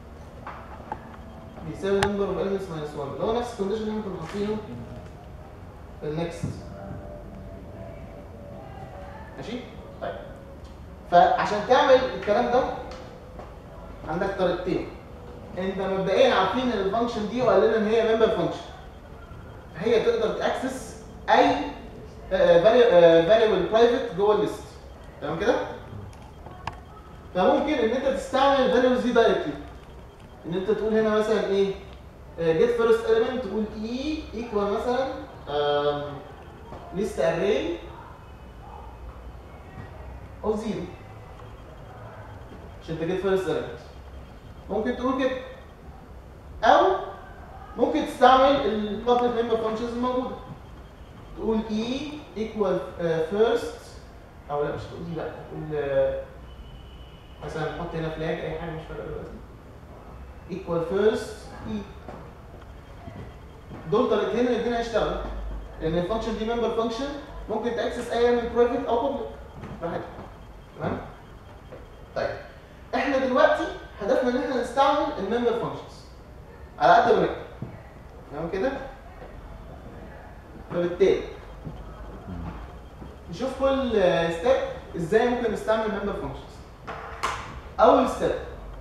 بيساوي نمبر اوف elements ماينس 1 اللي هو نفس الكونديشن اللي احنا كنا حاطينه في النكست ماشي طيب فعشان تعمل الكلام ده عندك طريقتين انت مبدئيا عارفين ان الفانكشن دي وقال لنا ان هي ممبر فانكشن هي تقدر تاكسس اي فاريبل برايفت جوه الليست تمام كده فممكن ان انت تستعمل الفاريبلز دي دايركتلي ان انت تقول هنا مثلا ايه جيت فيرست element تقول اي ايكوال مثلا ليست اري او زيرو عشان تجيت فيرست element ممكن تقول كده او ممكن تستعمل البابليك ممبر فانكشنز الموجوده تقول e equal uh, first او لا مش تقول دي بقى تقول آه، مثلا نحط هنا فلاج اي حاجه مش فارقه دلوقتي equal first e دول طريقتين الاثنين هيشتغلوا لان الفانكشن دي ممبر فانكشن ممكن تاكسس اي من برايفت او بابليك براحتك تمام طيب احنا دلوقتي هدفنا ان احنا نستعمل الممبر فانكشنز على قد ما نقدر تمام كده فبالتالي نشوف كل ستيب ازاي ممكن نستعمل ممبر فانكشنز اول ستيب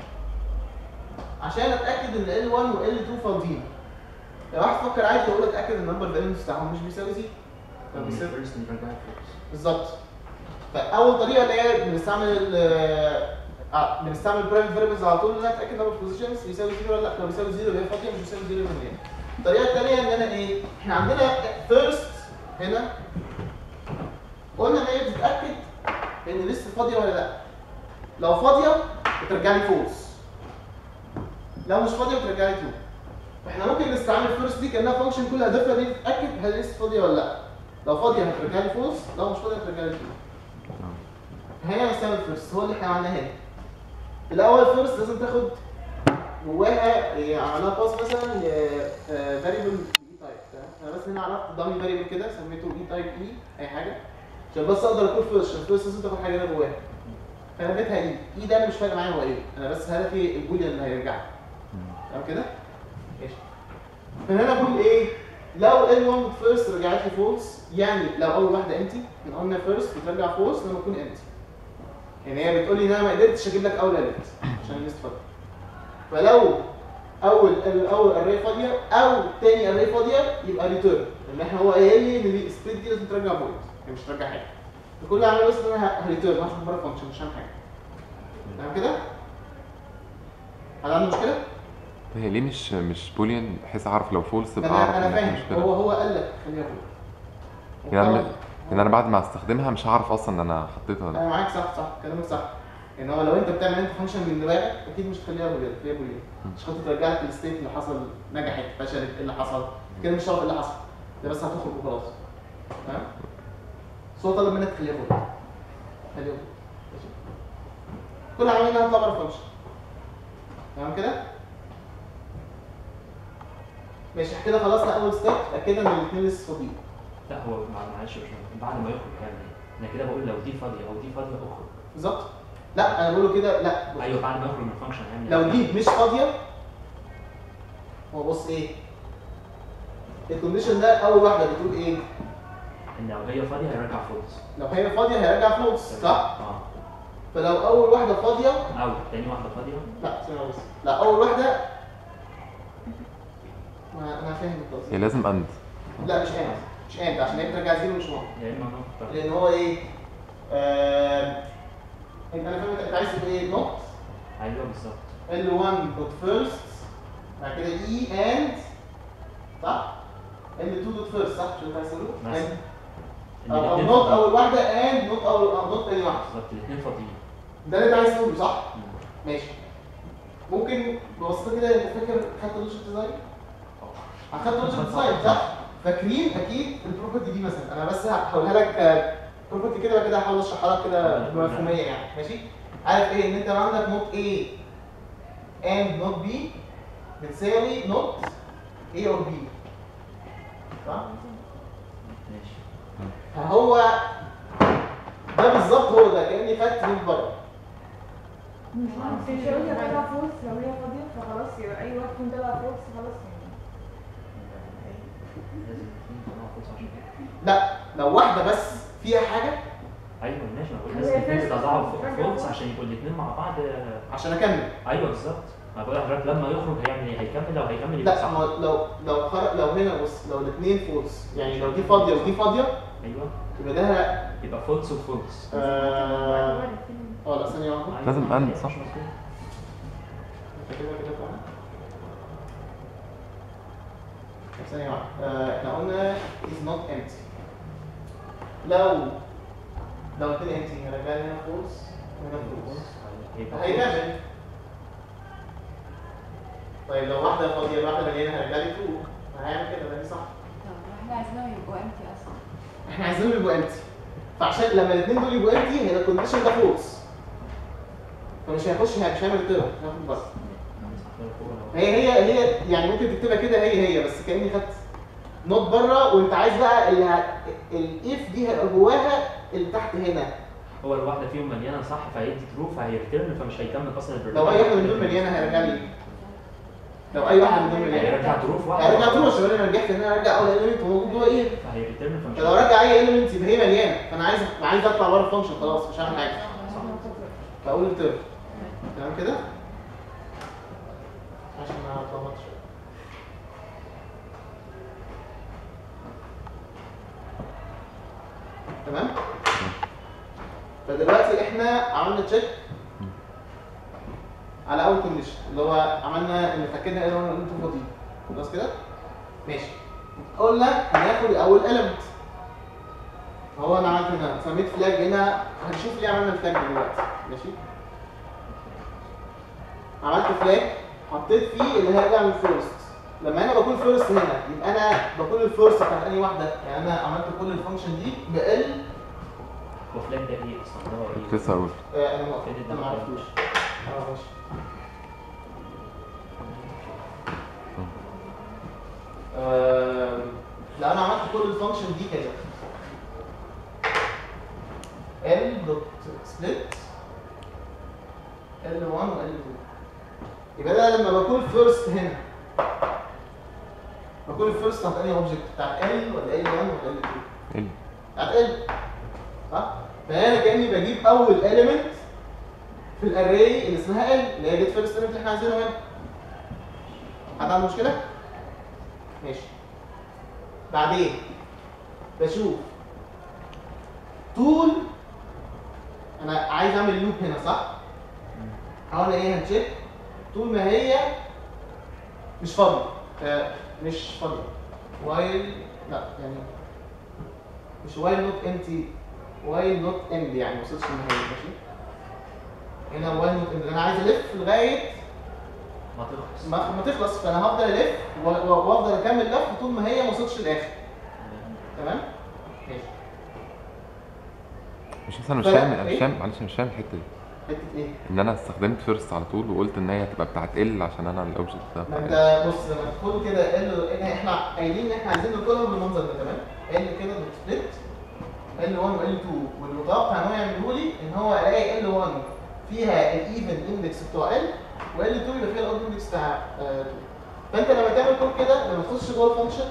عشان اتاكد ان L1 و L2 فاضيين لو واحد فكر عادي يقول لك اتاكد ان النمبر فاليوز بتاعهم مش بيساوي زيرو طب بيساوي فيرست نرجع الفيرست بالظبط فاول طريقه اللي هي بنستعمل ال آه، بنستعمل برايفت فاريبلز على طول ان انا اتاكد نمبر بوزيشنز بيساوي زيرو ولا لا لو بيساوي زيرو يبقى هي فاضيه مش بيساوي زيرو يبقى مليان الطريقه الثانيه ان انا ايه احنا عندنا فيرست هنا قلنا ان هي بتتاكد ان لسه فاضيه ولا لا لو فاضيه بترجع لي فولس لو مش فاضيه بترجع لي ترو فاحنا ممكن نستعمل فيرست دي كانها فانكشن كل هدفها دي تتاكد هل لسه فاضيه ولا لا لو فاضيه هترجع لي فولس لو مش فاضيه هترجع لي ترو هنا هنستعمل فيرست هو اللي احنا عملناه هنا الاول فيرست لازم تاخد جواها إيه، عملها باس مثلا فاريبل اي تايب انا بس هنا عرفت دامي فاريبل كده سميته اي تايب اي اي حاجه عشان بس اقدر اكون فيرست عشان فيرست لازم تاخد حاجه هنا جواها فانا اديتها اي اي ده أنا مش فارق معايا هو ايه انا بس هدفي البوليان اللي هيرجع لي. تمام كده؟ ماشي فهنا اقول ايه؟ لو ال1 فيرست رجعت لي فولس يعني لو اول واحده امتي من قلنا فيرست بترجع فولس لما تكون امتي يعني هي بتقول لي ان انا ما قدرتش اجيب لك اول اليت عشان الليست فاضيه فلو اول اول اري فاضيه او تاني اري فاضيه يبقى ريتيرن لان احنا هو قايل لي ان السبليت دي لازم ترجع فويد هي مش ترجع حاجه فكل اللي عمله بس ان انا هريتيرن هاخد بره فانكشن مش هعمل حاجه تمام كده؟ هل عنده مشكله؟ هي ليه مش مش بوليان بحيث اعرف لو فولس تبقى اعرف انا انا ان في فاهم مشكله هو هو قال لك خليها فويد يعني انا يعني انا بعد ما استخدمها مش هعرف اصلا ان انا حطيتها ولا انا معاك صح صح كلامك صح يعني هو لو انت بتعمل انت فانكشن من دماغك اكيد مش هتخليها بوليان هي بوليان مش خاطر ترجع لك الستيت اللي حصل نجحت فشلت ايه اللي حصل كده مش هتعرف ايه اللي حصل ده بس هتخرج وخلاص تمام بس هو طلب منك تخليها بوليان خليها بوليان ماشي كل اللي عملناه هطلع بره الفانكشن تمام كده ماشي إحنا كده خلصنا اول ستيب اتاكدنا ان الاثنين لسه فاضيين لا هو مع- معلش يا باشمهندس بعد ما يخرج يعمل ايه؟ انا كده بقول لو دي فاضيه او دي فاضيه اخرج بالظبط لا انا بقول له كده لا بص. ايوه بعد ما يخرج من الفانكشن هيعمل لو ايه؟ دي مش فاضيه هو بص ايه الكونديشن ده اول واحده بتقول ايه ان لو هي فاضيه هيرجع فولس لو هي فاضيه هيرجع فلوس صح اه فلو اول واحده فاضيه او تاني واحده فاضيه لا ثانيه بس لا اول واحده ما انا فاهم هي التقصير لازم اند لا مش اند مش اند عشان هي بترجع زيرو مش 1 يا اما نقطه لان هو ايه آه... انا فاهم انت عايز تقول ايه نوت ايوه بالظبط L1 dot first بعد كده E and صح؟ L2 dot first صح؟ مش انت عايز تقوله؟ مثلا. And- إن او الاتنين نوت فاضيين. اول واحده and نوت اول أو نوت تاني واحده بالظبط الاثنين فاضيين ده اللي انت عايز تقوله صح؟ مم. ماشي ممكن ببساطه كده انت فاكر خدت لوجيك ديزاين؟ اخدت لوجيك ديزاين صح؟ فاكرين اكيد البروبرتي دي مثلا انا بس هحولها لك بروبرتي كده بعد كده هحاول اشرحها لك كده بمفهوميه يعني ماشي؟ عارف ايه ان انت لو عندك نوت A and نوت B بتساوي نوت A or B صح؟ ماشي فهو ده بالظبط هو ده كاني خدت نوت بره مش هقول لك بقى فورس لو هي فاضيه فخلاص يبقى اي وقت كنت بقى فورس خلاص يعني لازم الاثنين يطلعوا فولس عشان كده لا لو واحده بس فيها حاجه ايوه ماشي ما بقول هي لازم الاثنين first يطلعوا ترجع فولس فولس. عشان يبقوا الاثنين مع بعض عشان اكمل ايوه بالظبط ما بقول لحضرتك لما يخرج هيعمل ايه؟ هيكمل لو هيكمل يبقى لا صح ما لو لو خرج لو هنا بص لو الاثنين فولس يعني لو دي فاضيه ودي فاضيه ايوه يبقى ده يبقى فولس وفولس اه اه لا ثانيه واحده أيوة، لازم معلش، أند، صح؟ مش مظبوط. انت كده كده فاهم طب ثانيه واحده آه، احنا قلنا is not empty لو لو الاثنين empty هنرجع لي هنا فولس وهنا فولس يبقى هيكمل طيب لو واحده فاضيه واحده مليانه هرجع لي تو هيعمل كده ده صح طب احنا عايزينهم يبقوا امتي اصلا احنا عايزينهم يبقوا امتي فعشان لما الاثنين دول يبقوا امتي هيبقى الكونديشن ده فولس فمش هيخش مش هيعمل ريتيرن هياخد بره هي هي هي يعني ممكن تكتبها كده هي هي بس كاني خدت نوت بره وانت عايز بقى اللي ه- الاف دي هيبقى جواها اللي تحت هنا هو الواحده فيهم مليانه صح فهيدي ترو فهيرترن فمش هيكمل اصلا البرنامج لو اي واحده من دول مليانه هيرجع لي لو اي واحده من دول مليانه هيرجع ترو في واحده هيرجع تروح عشان انا نجحت ان انا ارجع اول اليمنت موجود جوه ايه فهيرترن فمش فلو رجع اي اليمنت يبقى هي مليانه فانا عايز عايز اطلع بره الفانكشن خلاص مش هعمل حاجه فاقول الترم تمام كده عشان ما اتلخبطش تمام فدلوقتي احنا عملنا تشيك على اول كونديشن اللي هو عملنا ان اتاكدنا ان انتوا فاضيين خلاص كده ماشي قلنا هناخد اول element هو انا عملت هنا سميت فلاج هنا هنشوف ليه عملنا الفلاج دلوقتي ماشي عملت فلاج حطيت فيه اللي هيرجع من الفيرست لما انا بقول فيرست هنا يبقى انا بقول الفيرست بتاعت انهي واحده يعني انا عملت كل الفانكشن دي بال هو فلاج ده ايه اصلا ده هو كنت ايه؟ لسه اقول آه انا ما فين انا ما عرفتوش الدنيا؟ اه ماشي آم، لو انا عملت كل الفانكشن دي كده ال دوت سبليت ال 1 و ال 2 يبقى ده لما بكون فيرست هنا بكون الفيرست بتاعت انهي اوبجكت بتاعت ال ولا ال 1 ولا ال 2 ال بتاعت ال صح؟ فانا كاني بجيب اول element في الاري اللي اسمها ال اللي هي جيت فيرست element اللي احنا عايزينه هنا حد عنده مشكله؟ ماشي بعدين بشوف طول انا عايز اعمل لوب هنا صح؟ حاول ايه هنشيك طول ما هي مش فاضيه آه مش فاضيه وايل لا يعني مش وايل نوت امتي وايل نوت اند يعني ما وصلش للنهايه ماشي هنا وايل نوت اند انا عايز الف لغايه ما تخلص ما, ما تخلص فانا هفضل الف و- و- وافضل اكمل لف طول ما هي ما وصلتش للاخر تمام ماشي مش مثلا مش ف- فاهم انا إيه؟ مش فاهم معلش مش فاهم الحته دي حته ايه ان انا استخدمت فيرست على طول وقلت ان هي هتبقى بتاعت ال عشان انا الاوبجكت ده ما بتاع انت بص لما تدخل كده ال إن احنا قايلين ان احنا عايزين نقولها بالمنظر ده تمام ال كده بتسبلت ال 1 وال 2 والمتوقع ان هو يعمله لي ان هو الاقي ال 1 فيها الايفن اندكس بتوع ال وال 2 يبقى فيها الاود اندكس بتاع آه، 2 فانت لما تعمل كل كده لما تخش جوه الفانكشن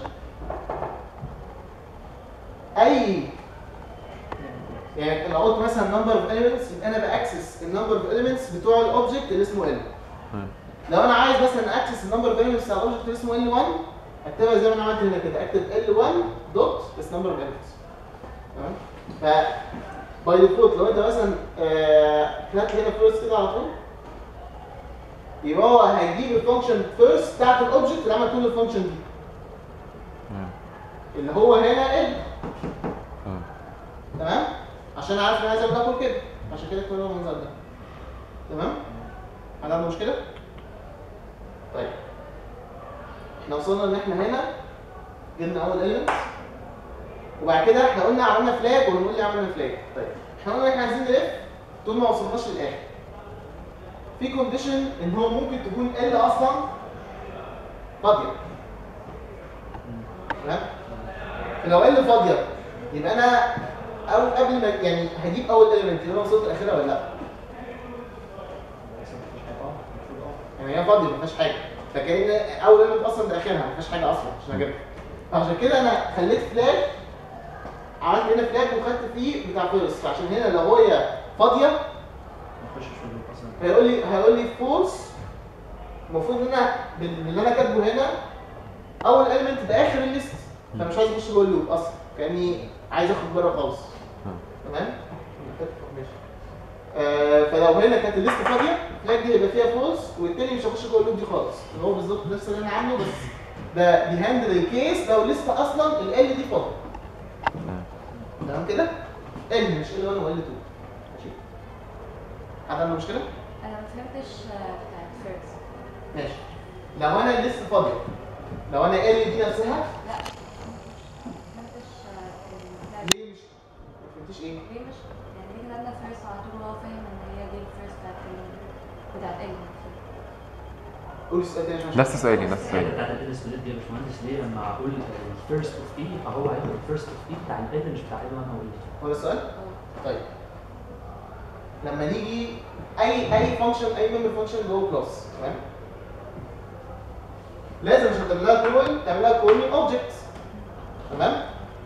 اي يعني لو قلت مثلا نمبر اوف elements يبقى انا باكسس النمبر اوف elements بتوع الاوبجكت اللي اسمه ال مم. لو انا عايز مثلا اكسس النمبر اوف elements بتاع الاوبجكت اللي اسمه ال 1 اكتبها زي ما انا عملت هنا كده اكتب ال 1 دوت بس نمبر اوف elements تمام ف باي ديفولت لو انت مثلا آه، كتبت هنا فيرست كده على طول يبقى هو هيجيب الفانكشن فيرست بتاعت الاوبجكت اللي عمل كل الفانكشن دي مم. اللي هو هنا ال مم. تمام عشان عارف ان انا عايز اعمل كل كده عشان كده كل المنظر ده تمام حد عنده مشكله طيب احنا وصلنا ان احنا هنا جبنا اول element وبعد كده احنا قلنا عملنا فلاج ونقول لي عملنا فلاج طيب احنا قلنا احنا عايزين نلف طول ما وصلناش للاخر في كونديشن ان هو ممكن تكون ال اصلا فاضيه تمام فلو ال فاضيه يبقى انا او قبل ما يعني هجيب اول element اللي انا وصلت لاخرها ولا لا يعني هي فاضيه ما فيهاش حاجه فكأن اول element اصلا ده اخرها ما فيهاش حاجه اصلا عشان اجيبها فعشان كده انا خليت فلاج عملت هنا فلاج وخدت فيه بتاع فيرست فعشان هنا لو هي فاضيه ما تخشش في اللوب اصلا هيقول لي هيقول لي فولس المفروض ان انا بال- باللي انا كاتبه هنا اول element ده اخر الليست فمش عايز اخش جوه اللوب اصلا كاني عايز اخرج بره خالص مم. تمام ماشي آه فلو هنا كانت الليست فاضيه فلاج دي هيبقى فيها فولس والتاني مش هخش جوه اللوب دي خالص اللي هو بالظبط نفس اللي انا عامله بس ده بيهندل الكيس لو لسه اصلا ال دي فاضيه مم. تمام كده ال مش ال 1 وال 2 ماشي حد عنده مشكله؟ انا ما فهمتش آه، بتاعت فيرست ماشي لو انا الليست فاضيه لو انا ال دي نفسها لا ما فهمتش آه، ال- ليه مش ما فهمتيش ايه؟ ليه مش يعني ليه كتبنا فيرست على طول وهو فاهم ان هي دي الفيرست بتاعت ال- بتاعت ال قولي السؤال تاني عشان نفس سؤالي نفس الحته سؤالي بتاعت ال سبليت دي يا باشمهندس ليه لما اقول الفيرست اوف اي فهو هياخد الفيرست اوف اي بتاع ال مش بتاع ال 1 او ال هو ده السؤال؟ اه طيب لما نيجي اي اي فانكشن اي ميموري فانكشن جوه كلاس تمام لازم عشان تعمل لها كول تعمل لها كول من اوبجكت تمام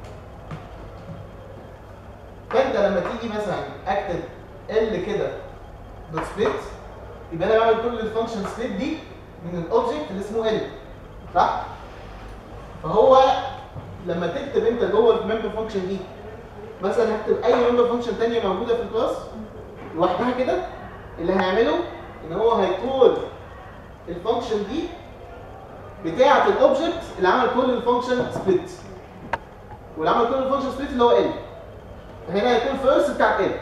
فانت لما تيجي مثلا اكتب ال كده دوت سبليت يبقى انا بعمل كل الفانكشن سبليت دي من الاوبجكت اللي اسمه ال صح؟ فهو لما تكتب انت جوه الممبر فانكشن دي مثلا هكتب اي ممبر فانكشن ثانيه موجوده في الكلاس لوحدها كده اللي هيعمله ان هو هيكول الفانكشن دي بتاعه الاوبجكت اللي عمل كل الفانكشن سبليت واللي عمل كل الفانكشن سبليت اللي هو ال هنا هيكون فيرست بتاع ال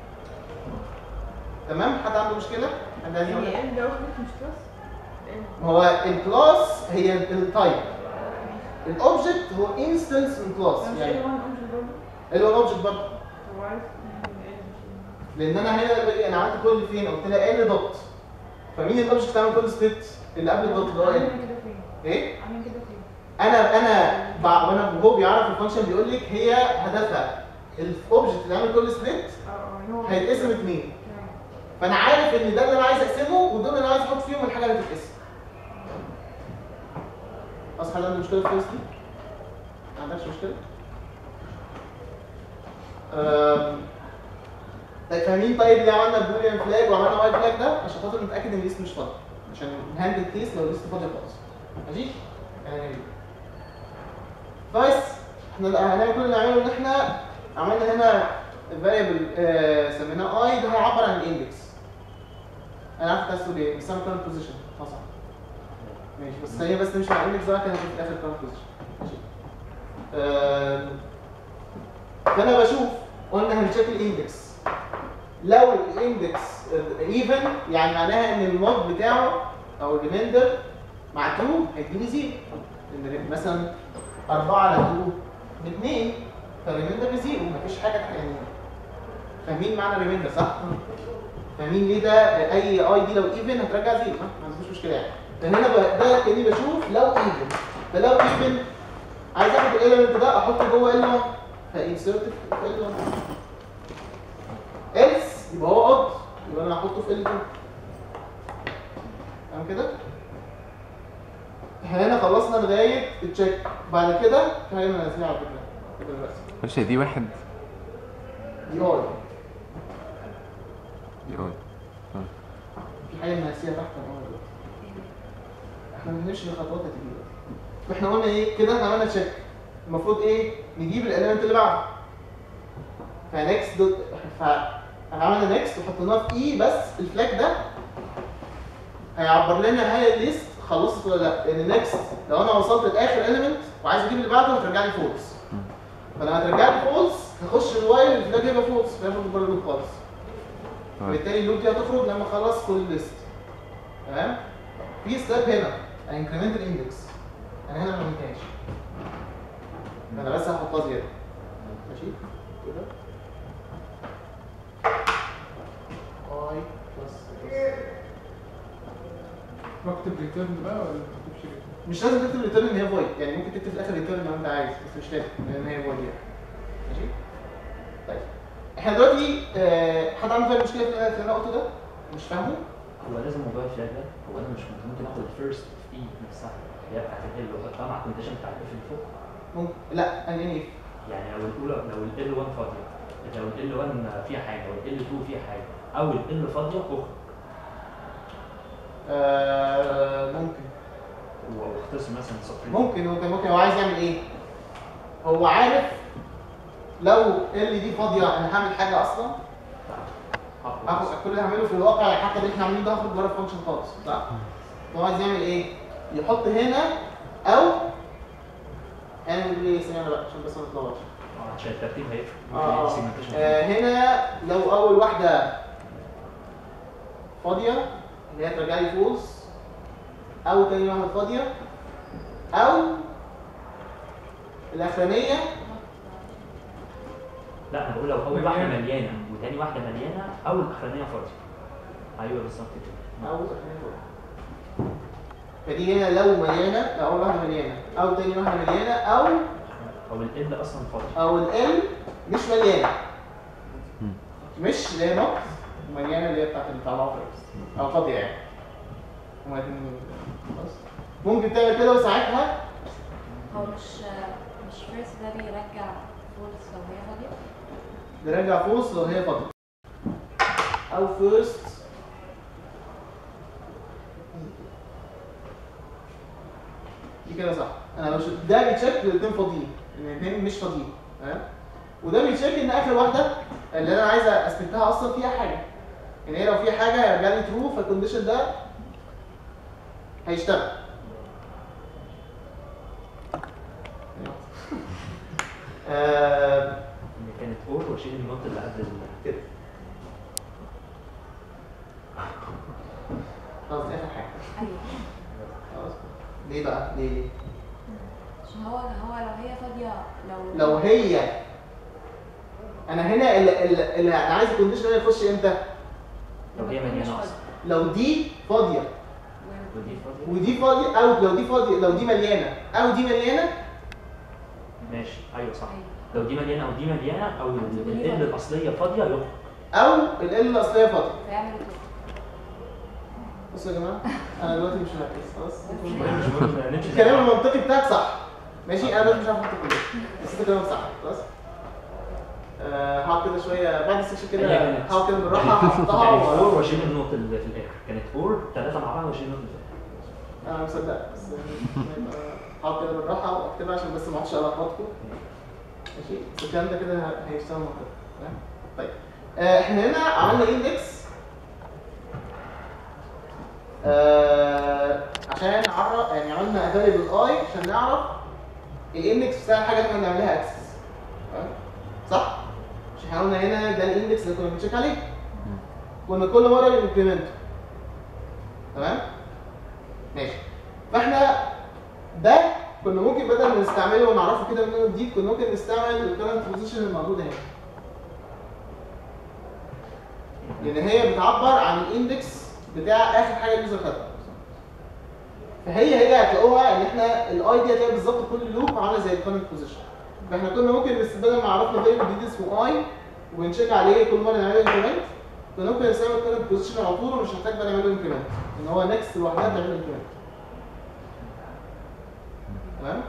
تمام حد عنده مشكله حد عايز يقول يعني ال ده اوبجكت مش كلاس ال هو الكلاس هي التايب الاوبجكت هو انستنس من كلاس ده مش يعني ال 1 اوبجكت برضه اللي هو الاوبجكت برضه هو عارف ان ال مش لان انا هنا انا عملت كل فين قلت لها ال دوت فمين الاوبجكت اللي عمل كل سبليت اللي قبل الدوت اللي هو عاملين ال كده فين؟ ايه عاملين كده فين؟ انا انا بع- وانا وهو بيعرف الفانكشن بيقول لك هي هدفها الاوبجكت اللي عامل كل سبليت اه اه هو هيتقسم اتنين تمام. فانا عارف ان ده اللي انا عايز اقسمه ودول اللي انا عايز احط فيهم الحاجه اللي تتقسم خلاص حل عندي مشكله في الفيس دي ما عندكش مشكله أم، طيب فاهمين طيب ليه عملنا بوليان فلاج وعملنا وايت فلاج ده عشان خاطر نتاكد ان الليست مش فاضي عشان نهندل كيس لو الليست فاضيه خالص ماشي يعني بس احنا اللي هنعمل كل اللي نعمله ان احنا عملنا هنا الفاريبل سميناه اي ده هيعبر عن الاندكس انا عارف انت تقول ايه بس انا كارنت بوزيشن خلاص ماشي بس هي بس مش مع الاندكس بقى كان في الاخر كارنت بوزيشن ماشي آم، فانا بشوف قلنا هنشيك الاندكس لو الاندكس ايفن يعني معناها ان المود بتاعه او الريميندر مع 2 هيديني زيرو لان مثلا 4 على 2 ب 2 فالريميندر بزيرو مفيش حاجه يعني فاهمين معنى الريميندر صح؟ فاهمين ليه ده اي اي دي لو ايفن هترجع زيرو صح؟ ما عندوش مشكله يعني لان هنا ب- ده كاني بشوف لو ايفن فلو ايفن عايز اخد الاليمنت ده احطه جوه ال 1 فانسرت في ال 1 else يبقى هو odd يبقى انا هحطه في ال 2 تمام كده؟ احنا هنا خلصنا لغايه التشيك بعد كده في حاجه انا ناسيها على فكره كده دلوقتي. معلش هي دي واحد دي اي يقول في حاجه انا ناسيها تحت الاول دلوقتي احنا بنمشي بالخطوات اللي تيجي دلوقتي واحنا قلنا ايه كده احنا عملنا تشيك المفروض ايه نجيب الاليمنت اللي بعده فنكست دوت فعملنا نكست وحطيناه في اي بس الفلاج ده هيعبر لنا هل الليست خلصت ولا لا لان نكست لو انا وصلت لاخر اليمنت وعايز اجيب اللي بعده هترجع لي فولس فلما ترجع لي فولس هخش الوايل الفلاج هيبقى فولس فياخد بره اللوب خالص وبالتالي اللوب دي هتخرج لما اخلص كل الليست تمام في ستيب هنا انكريمنت الاندكس انا هنا ما عملتهاش انا بس هحطها زياده ماشي كده اي بلس بكتب ريتيرن بقى ولا ما بكتبش ريتيرن؟ مش لازم تكتب ريتيرن ان هي فويد يعني ممكن تكتب في الاخر ريتيرن لو انت عايز بس مش لازم لان هي فويد يعني ماشي طيب احنا دلوقتي آه، حد عنده فاهم مشكله في اللي انا قلته ده مش فاهمه هو لازم موضوع الفلاج ده هو انا مش كنت ممكن اخد الفيرست اي نفسها اللي هي بتاعت ال واحطها مع الكونديشن بتاع الاف اللي فوق ممكن لا انا يعني يعني لو الاولى لو ال 1 فاضيه لو ال 1 فيها حاجه وال 2 فيها حاجه او ال فاضيه اخرج آه، ممكن واختصر مثلا سطرين ممكن هو كان ممكن هو عايز يعمل ايه؟ هو عارف لو ال دي فاضيه انا هعمل حاجه اصلا هاخد كل اللي هعمله في الواقع حتى اللي احنا عاملينه ده هاخد بره الفانكشن خالص صح؟ هو عايز يعمل ايه؟ يحط هنا او اعمل ايه ثانيه بقى عشان بس ما نتلخبطش آه، عشان الترتيب هيفرق آه، ممكن آه. segmentation آه، هنا لو اول واحده فاضيه اللي هي ترجع لي فولس او تاني واحده فاضيه او الاخرانيه لا انا بقول لو اول واحده مليانة. مليانه وتاني واحده مليانه او الاخرانيه فاضيه ايوه بالظبط كده او الاخرانيه فاضيه فدي هنا لو مليانه لو اول واحده مليانه او تاني واحده مليانه او او ال اصلا فاضي او ال مش مليانه مش اللي هي نقط مليانه اللي هي بتاعت بتاع الاوفرز او فاضيه يعني هما الاتنين خلاص ممكن تعمل كده وساعتها هو مش مش فيرست ده بيرجع فولس لو هي فاضية نرجع فولس لو هي فاضيه او فيرست دي كده صح انا لو شفت ده بيتشيك الاثنين فاضيين الاثنين مش فاضيين تمام وده بيتشيك ان اخر واحده اللي انا عايز اثبتها اصلا فيها حاجه يعني هي لو فيها حاجه هيرجع لي ترو فالكونديشن ده هيشتغل آه، اللي كانت اور واشيل النوت اللي قبل ال- كده خلاص دي اخر حاجه ايوه خلاص ليه بقى ليه ليه عشان هو هو لو هي فاضية لو لو هي انا هنا اللي, اللي, اللي انا عايز الكونديشن ده يخش امتى لو هي مش مليانه فاضية. اصلا لو دي فاضيه ودي فاضيه ودي فاضيه او لو دي فاضيه لو دي مليانه او دي مليانه ماشي ايوه صح لو دي مليانه او دي مليانه او ال ال الاصليه فاضيه يخرج او ال ال الاصليه فاضيه فيعمل توك بصوا يا جماعه انا دلوقتي مش مركز خلاص المهم مش مهم نمشي زي الكلام بعض. المنطقي بتاعك صح ماشي انا دلوقتي مش عارف احط كله بس انت كلامك صح خلاص آه، هقعد كده شويه بعد السكشن كده هي كانت- هقعد كده بالراحه هحطها كانت و- فور واشيل النقط اللي في الاخر كانت فور ثلاثه مع بعض واشيل النقط اللي في الاخر انا مصدق بس يعني هقعد كده بالراحه واكتبها عشان بس ما اقعدش الخبطكم ماشي بس الكلام ده كده هيشتغل منطقي تمام طيب آه، احنا هنا عملنا اندكس آه عشان نعرف يعني عملنا افيلبل اي عشان نعرف الاندكس بتاع الحاجه اللي احنا بنعملها اكسس تمام صح؟ مش احنا قلنا هنا ده الاندكس اللي كنا بنشيك عليه كنا كل مره بنكريمنته تمام؟ ماشي فاحنا ده كنا ممكن بدل ما نستعمله ونعرفه كده من جديد كنا ممكن نستعمل الكرنت بوزيشن الموجوده هنا لان هي بتعبر عن الاندكس بتاع اخر حاجه اليوزر خدها فهي هي هتلاقوها ان احنا الاي دي هتلاقي بالظبط كل لوب عامله زي الكرنت بوزيشن فاحنا كنا ممكن نست- بدل ما عرفنا فيريبل جديد اسمه اي ونشيك عليه كل مره نعمل انكريمنت كنا ممكن نستعمل الكرنت بوزيشن على طول ومش محتاج بقى نعمل له انكريمنت ان هو نكست لوحدها تعمل انكريمنت تمام؟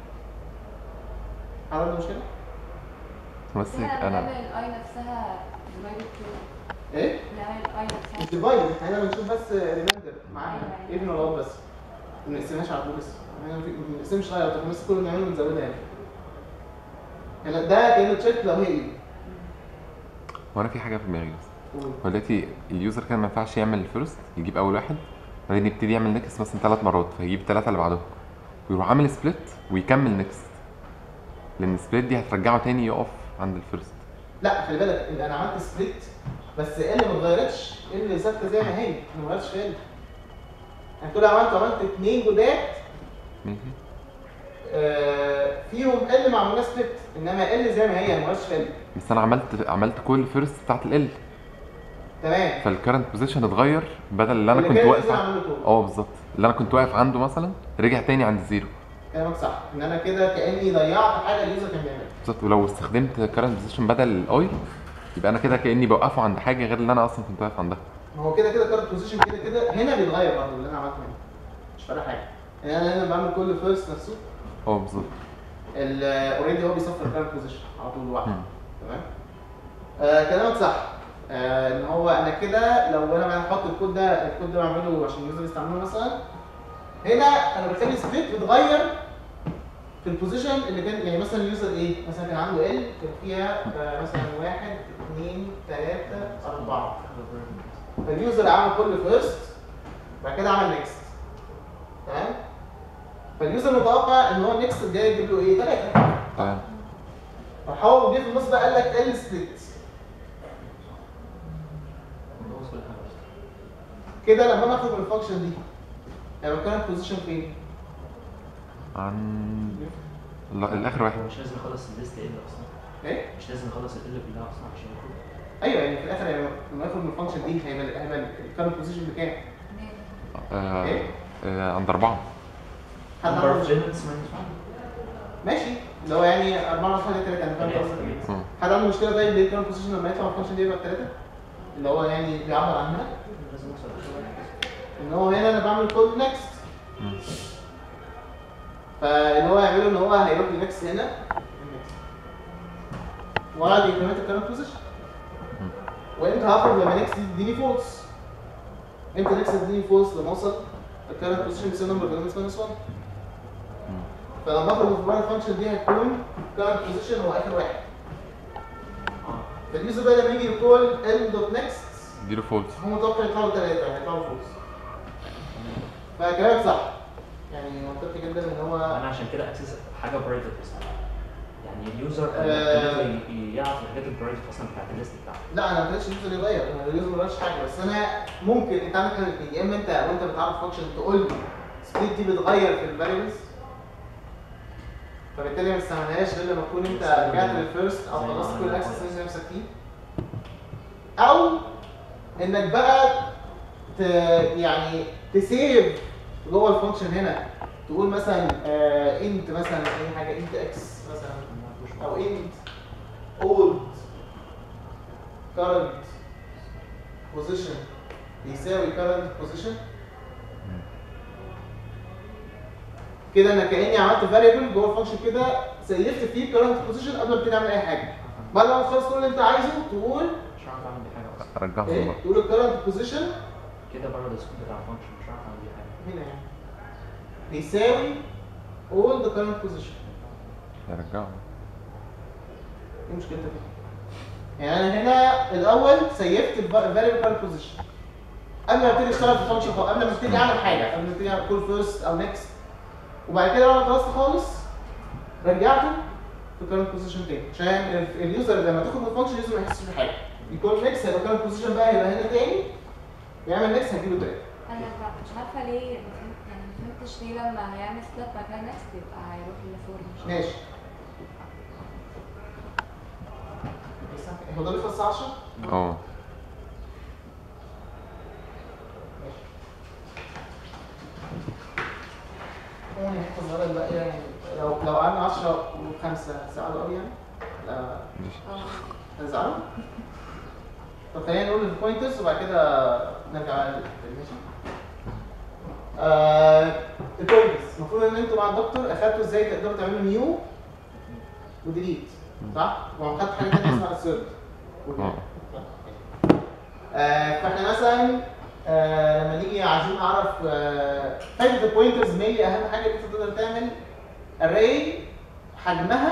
حد عنده مشكله؟ بس احنا انا بنعمل الاي نفسها divided to ايه؟ بنعمل الاي مش نفسها ديفايد احنا هنا بنشوف بس ريمايندر معاها أيوة. ايفن ولا odd بس ما بنقسمهاش على طول لسه احنا ما بنقسمش لاير احنا بس كل اللي بنعمله بنزودها يعني يعني ده كانه تشيك لو هي ايه هو انا في حاجه في دماغي بس قول. هو دلوقتي اليوزر كان ما ينفعش يعمل فيرست يجيب اول واحد بعدين يبتدي يعمل نكست مثلا ثلاث مرات فيجيب الثلاثه اللي بعدهم ويروح عامل سبليت ويكمل نكست لان السبليت دي هترجعه تاني يقف عند الفيرست لا خلي بالك ان انا عملت سبليت بس ال ما اتغيرتش ال ثابته زي ما هي ما اتغيرتش في ال انا كل اللي عملته عملت اثنين جداد ماشي آه، فيهم ال معموله سبليت انما ال زي ما هي ما اتغيرتش في ال بس انا عملت عملت كل فيرست بتاعت ال تمام فالكرنت بوزيشن اتغير بدل اللي انا اللي كنت كان واقف اليوزر ع- عمله كله. اه بالظبط اللي انا كنت واقف عنده مثلا رجع تاني عند الزيرو كلامك صح ان انا كده كاني ضيعت حاجه اليوزر كان بيعملها بالظبط ولو استخدمت كرنت بوزيشن بدل الاي يبقى انا كده كاني بوقفه عند حاجه غير اللي انا اصلا كنت واقف عندها ما هو كده كده كارت بوزيشن كده كده هنا بيتغير برضه اللي انا عملته هنا مش فارقه حاجه يعني انا هنا بعمل كل فيرست نفسه اه بالظبط اوريدي هو بيصفر الكارت بوزيشن على طول لوحده مم. تمام آه كلامك صح آه ان هو انا كده لو انا بحط الكود ده الكود ده بعمله عشان اليوزر يستعمله مثلا هنا انا بخلي سبليت بتغير في البوزيشن اللي كان يعني مثلا اليوزر ايه مثلا كان عنده ال كان فيها آه مثلا واحد اثنين ثلاثة أربعة فاليوزر عمل كل فيرست بعد كده عمل نيكست تمام فاليوزر متوقع ان هو النيكست الجاي يجيب له ايه؟ ثلاثة تمام راح هو جه في النص بقى قال لك ال سبليت بوظ كل حاجه بس. كده لما انا اخرج من الفانكشن دي هيبقى كان البوزيشن فين؟ عن لا الاخر واحد هو مش لازم نخلص الليست ال اصلا ايه؟ مش لازم نخلص ال كلها اصلا عشان يخرج ايوه يعني في الاخر يعني لما اخرج من الفانكشن دي هيبقى هيبقى الكارنت بوزيشن بكام؟ آه إيه؟ آه عند اربعه حد number عنده of مشكله؟ elements minus one. ماشي اللي هو يعني 4 ناقص 1 3 انا فاهم قصدك مم. حد عنده مشكله طيب ليه الكارنت بوزيشن لما يطلع من الفانكشن دي يبقى 3 اللي هو يعني بيعبر عنها لازم نوصل لآخر واحد. ان هو هنا انا بعمل كود نكست مم. فاللي هو يعمله ان هو هيروح لنكست هنا وقعد يكرمت الكارنت بوزيشن مم. وامتى هخرج لما نكست تديني فولس امتى نكست تديني فولس لما اوصل الكارنت بوزيشن بيساوي نمبر بالانس ماينس 1 مم. فلما اخرج من البرايم فانكشن دي هتكون كارنت بوزيشن هو اخر واحد فاليوزر بقى لما يجي يقول ال دوت نكست اديله فولس هو متوقع يطلعوا ثلاثه هيطلعوا فولس فكلامك صح يعني منطقي جدا ان هو انا عشان كده اكسس حاجه برايفت اصلا يعني اليوزر آه. ي- يعرف الحاجات البرايفت اصلا بتاعت الليست بتاعته لا انا ما خليتش اليوزر يغير انا اليوزر ما غيرش حاجه بس انا ممكن انت عندك حاجه الاثنين يا اما انت وانت بتعرف فانكشن تقول لي سبليت دي بتغير في الفاريبلز فبالتالي ما استعملهاش غير لما تكون انت رجعت للفيرست او زي ما خلصت عملنا كل الاكسس خالص. اللي نفسك فيه او انك بقى ت... يعني تسيف جوه الفانكشن هنا تقول مثلا انت مثلا اي حاجه انت اكس مثلا او انت اولد current position بيساوي current position كده انا كاني عملت variable جوه الفانكشن كده سيفت فيه current position قبل ما ابتدي اعمل اي حاجه بعد ما تخلص كل اللي انت عايزه تقول مش عارف اعمل دي حاجه اصلا رجعهم ايه بقى تقول الكرنت بوزيشن كده بره السكوب بتاع الفانكشن مش عارف اعمل دي حاجه هنا يعني بيساوي all the current position رجعهم ايه مشكلتك فيها؟ يعني انا هنا الاول سيفت الفاريبل current position قبل ما ابتدي اشتغل في الفانكشن خالص قبل ما ابتدي اعمل حاجه قبل ما ابتدي اعمل كول فيرست او نيكست وبعد كده لما خلصت خالص رجعته في current position تاني عشان ال- اليوزر لما تاخد من الفانكشن اليوزر ما يحسش بحاجه يكون نيكست هيبقى current position بقى هيبقى هنا تاني يعمل نيكست هيجيله تاني انا بقى مش عارفه ليه ما فهمت يعني ما فهمتش ليه لما هيعمل سلاب مكان نكست يبقى هيروح لفور مش عارفة. ماشي هو ده بيخلص 10 اه يعني حته صغيره بقى يعني لو لو قعدنا 10 و5 ساعه قوي يعني لا اه هنزعلوا طب خلينا نقول البوينترز وبعد كده نرجع بقى لل- ماشي آه البوينترز المفروض ان انتوا مع الدكتور اخدتوا ازاي تقدروا تعملوا نيو وديليت صح؟ وخدت حاجه ثانيه اسمها السيرت اه آه، فاحنا مثلا آه، لما نيجي عايزين نعرف آه، فايده البوينترز مينلي اهم حاجه ان انت تقدر تعمل اري حجمها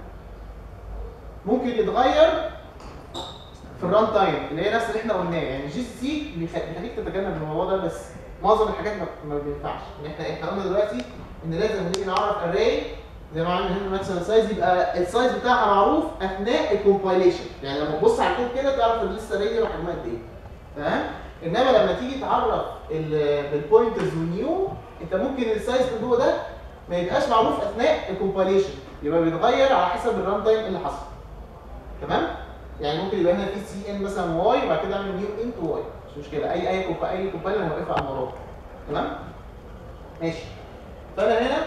ممكن يتغير في الران تايم اللي هي نفس اللي احنا قلناه يعني جي سي سي بيخليك تتجنب الموضوع ده بس معظم الحاجات ما, ما بينفعش ان احنا احنا قلنا دلوقتي ان لازم لما نيجي نعرف اري زي ما عملنا هنا ماكسيمم سايز يبقى السايز بتاعها معروف اثناء الكومبايليشن يعني لما تبص على الكود كده تعرف ان لسه اري دي حجمها قد ايه تمام انما لما تيجي تعرف بالبوينترز والنيو انت ممكن السايز من جوه ده ما يبقاش معروف اثناء الكومبايليشن يبقى بيتغير على حسب الران تايم اللي حصل تمام يعني ممكن يبقى هنا في سي ان مثلا واي وبعد كده اعمل نيو انت واي مش مشكله اي اي كومبا اي كومبايلر هيوقفها على الموضوع تمام ماشي فانا هنا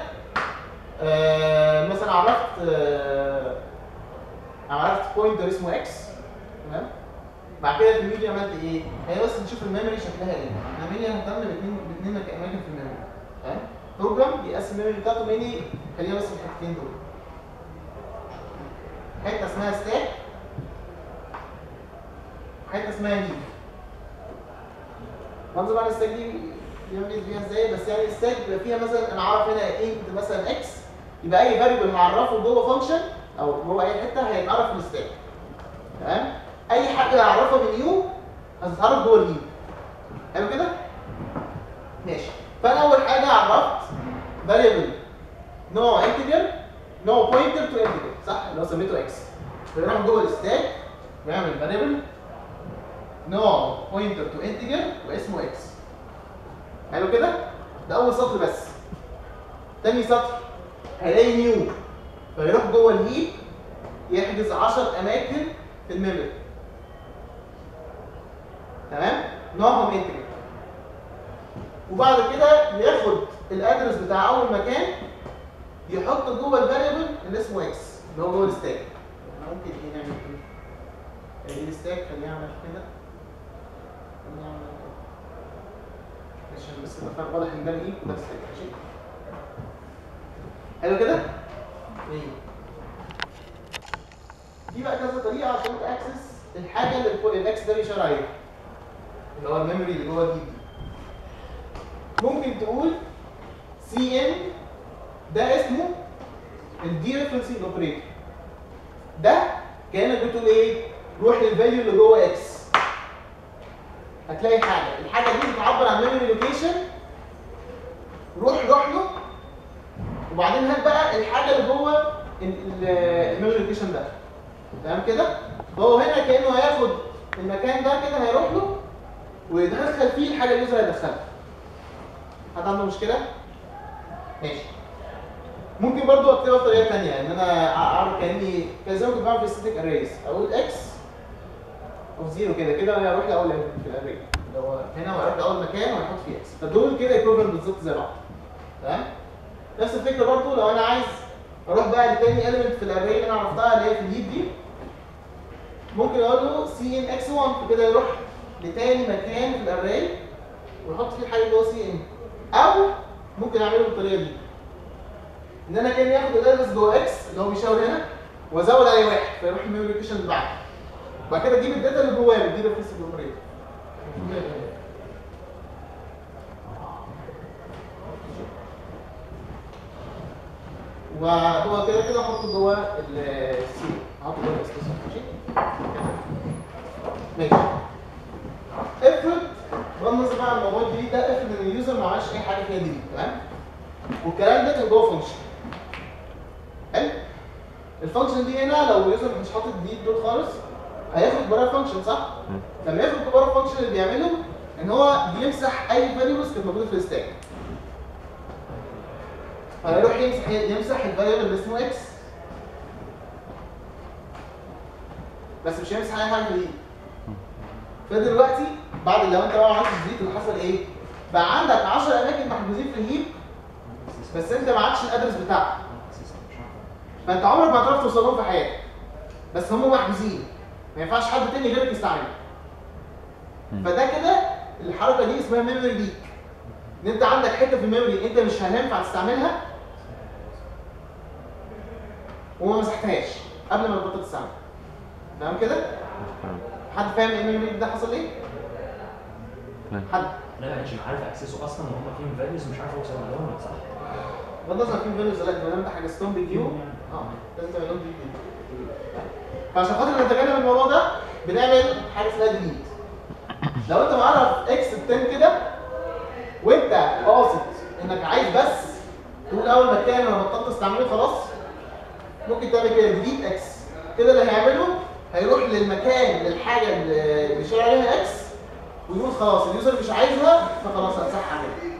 آه مثلا عرفت آه عرفت بوينتر اسمه اكس تمام بعد كده في الميديا عملت ايه؟ هي بس نشوف الميموري شكلها ايه انا ميديا مهتم باثنين باثنين مك- اماكن في الميموري تمام بروجرام بيقسم الميموري بتاعته ميني خلينا بس في الحتتين دول حته اسمها ستاك حته اسمها هيب منظر بقى الستاك دي بيعمل فيها ازاي بس يعني الستاك بيبقى فيها مثلا انا عارف هنا انت مثلا اكس يبقى اي فاريبل معرفه جوه فانكشن او جوه اي حته هيتعرف في الستاك تمام اي حاجه اعرفها من يو هتتعرف جوه اليو حلو كده ماشي فانا اول حاجه عرفت فاريبل نوع انتجر نوع بوينتر تو انتجر صح اللي هو سميته اكس فيروح جوه الستاك ويعمل فاريبل نوع بوينتر تو انتجر واسمه اكس حلو كده ده اول سطر بس تاني سطر هيلاقي نيو فيروح جوه الهيب يحجز 10 اماكن في الميموري تمام نوعهم انتجر وبعد كده ياخد الادرس بتاع اول مكان يحط جوه الفاريبل اللي اسمه اكس اللي هو جوه الستاك ممكن ايه نعمل ايه ايه الستاك خلينا نعمل كده خلينا نعمل كده. عشان بس يبقى فرق واضح ان ده الايه وده الستاك ماشي حلو كده؟ ايه دي بقى كذا طريقه عشان تاكسس الحاجه اللي الفو- الاكس ده بيشار عليها اللي هو الميموري اللي جوه دي ممكن تقول سي ان ده اسمه الدي ريفرنسنج اوبريتور ده كانك بتقول ايه روح للفاليو اللي جوه اكس هتلاقي حاجه الحاجه دي بتعبر عن ميموري لوكيشن روح روح له وبعدين هات بقى الحاجه اللي جوه الميموري لوكيشن ده تمام كده فهو هنا كانه هياخد المكان ده كده هيروح له ويدخل فيه الحاجه اللي اليوزر هيدخلها حد عنده مشكله ماشي ممكن برضو اكتبها بطريقه ثانيه ان انا اعرف كاني كان زي ما كنت بعمل في ستاتيك اريز اقول اكس اوف زيرو كده كده انا هروح لاول في الاري اللي هو هنا واروح في اول مكان وهيحط فيه اكس فدول كده ايكوفالنت بالظبط زي بعض تمام نفس الفكره برضو لو انا عايز اروح بقى لتاني اليمنت في الاري اللي انا عرفتها اللي هي في الهيب دي ممكن اقول له سي ان اكس 1 كده يروح لتاني مكان في الاري ويحط فيه الحاجه اللي هو سي ان او ممكن اعمله بالطريقه دي ان انا كان ياخد الادرس جوه اكس اللي هو بيشاور هنا وازود عليه واحد فيروح الميموري لوكيشن اللي بعده بعد كده اجيب الداتا اللي جواه بدي ريفرنس اوبريتور وهو كده كده احطه جوه السي احطه جوه الاس ماشي ماشي افرض بغض النظر بقى عن الموضوع الجديد ده افرض ان اليوزر ما عملش اي حاجه فيها ديليت تمام والكلام ده كان جوه فانكشن حلو الفانكشن دي هنا لو اليوزر مش حاطط ديليت دول خالص هياخد بره الفانكشن صح؟ لما ياخد بره الفانكشن اللي بيعمله ان هو بيمسح اي فاريبلز كانت موجوده في الستاك فهيروح يمسح يمسح الفاريبل اللي اسمه اكس بس مش هيمسح اي حاجه في دي فدلوقتي بعد لو انت بقى ما عملتش ديليت اللي حصل ايه؟ بقى عندك 10 اماكن محجوزين في الهيب بس انت ما عادش الادرس بتاعهم فانت عمرك ما هتعرف توصل لهم في حياتك بس هم محجوزين ما ينفعش حد تاني غيرك يستعملهم فده كده الحركه دي اسمها ميموري ليك ان انت عندك حته في الميموري انت مش هينفع تستعملها وما مسحتهاش قبل ما تبطل تستعملها تمام كده؟ حد فاهم ايه الميموري ليك ده حصل ليه؟ حد انا ما كنتش عارف اكسسه اصلا وهم فيهم فاليوز مش عارف اوصل لهم صح بغض النظر في فاليوز لا ما دام انت حجزتهم بكيو اه لازم تعمل لهم ديليت فعشان خاطر نتجنب الموضوع ده بنعمل حاجه اسمها ديليت لو انت معرف اكس ب 10 كده وانت قاصد انك عايز بس تقول اول ما كان انا بطلت استعمله خلاص ممكن تعمل كده ديليت اكس كده اللي هيعمله هيروح للمكان للحاجه اللي اللي شايل عليها اكس ويقول خلاص اليوزر مش عايزها فخلاص هنسحها كده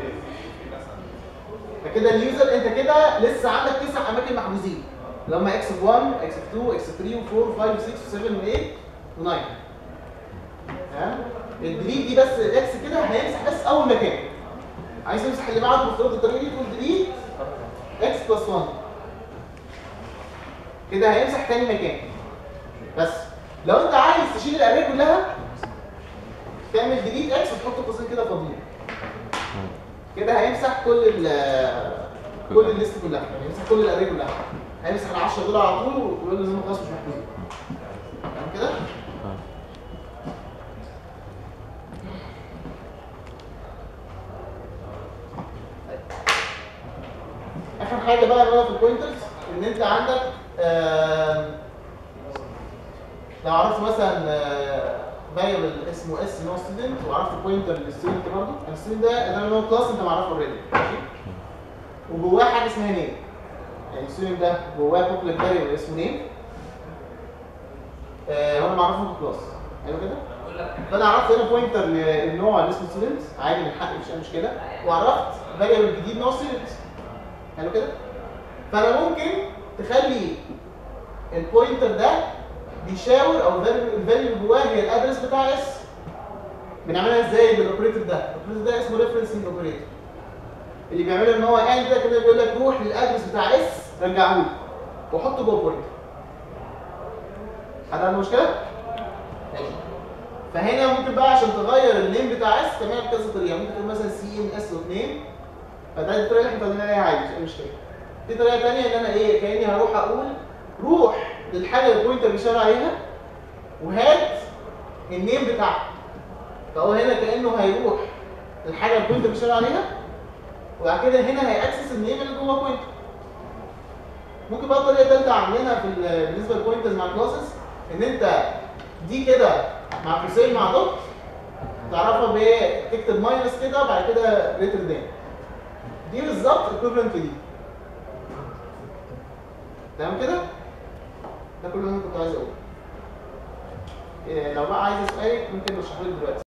فكده اليوزر انت كده لسه عندك تسع اماكن محجوزين اللي هم اكس 1 اكس 2 اكس 3 و4 و5 و6 و7 و8 و9 تمام الديليت دي بس اكس كده هيمسح بس اول مكان عايز يمسح اللي بعده باختيار الطريقه دي تقول ديليت اكس بلس 1 كده هيمسح تاني مكان بس لو انت عايز تشيل الاري كلها تعمل ديليت اكس وتحط قوسين كده فاضيين كده هيمسح كل ال كل الليست كلها يعني هيمسح كل الاري كلها هيمسح ال 10 دول على طول ويقول لي زي ما خلاص مش محجوزين تمام كده اخر حاجه بقى اللي هو في البوينترز ان انت عندك آم، لو عرفت مثلا فاريبل اسمه اس نو ستودنت وعرفت بوينتر للستودنت برضه الستودنت ده ده اللي هو كلاس انت معرفه اوريدي ماشي وجواه حاجه اسمها نيم يعني الستودنت ده جواه بوبليك فاريبل اسمه نيم آه هو انا معرفه في كلاس حلو كده فانا عرفت هنا بوينتر للنوع اللي اسمه ستودنت عادي من حقي مش أي مشكله وعرفت فاريبل جديد نوع ستودنت حلو كده فانا ممكن تخلي البوينتر ده بيشاور او الفاليو اللي جواه هي الادرس بتاع اس بنعملها ازاي بالاوبريتور ده الاوبريتور ده اسمه ريفرنسنج اوبريتور اللي بيعمله ان هو يعني كده كده بيقول لك روح للادرس بتاع اس رجعه لي وحطه جوه البوينتر حد عنده مشكله؟ ماشي فهنا ممكن بقى عشان تغير النيم بتاع اس تعملها بكذا طريقه ممكن تقول مثلا سي ان اس دوت نيم فده الطريقه اللي احنا بنعملها عليها عادي مش أي مشكله في طريقه ثانيه ان انا ايه كاني هروح اقول روح للحاجه اللي البوينتر بيشاور عليها وهات النيم بتاعها فهو هنا كانه هيروح للحاجه اللي البوينتر بيشاور عليها وبعد كده هنا هيأكسس النيم اللي جوه بوينتر ممكن بقى الطريقه الثالثه عاملينها في ال- بالنسبه للبوينترز مع الكلاسز ان انت دي كده مع قوسين مع دوت تعرفها بايه تكتب ماينس كده بعد كده جريتر ذان دي بالظبط equivalent لدي تمام كده ده كل اللي انا كنت عايز اقوله إيه، لو بقى عايز اسالك ممكن اشرحه لك دلوقتي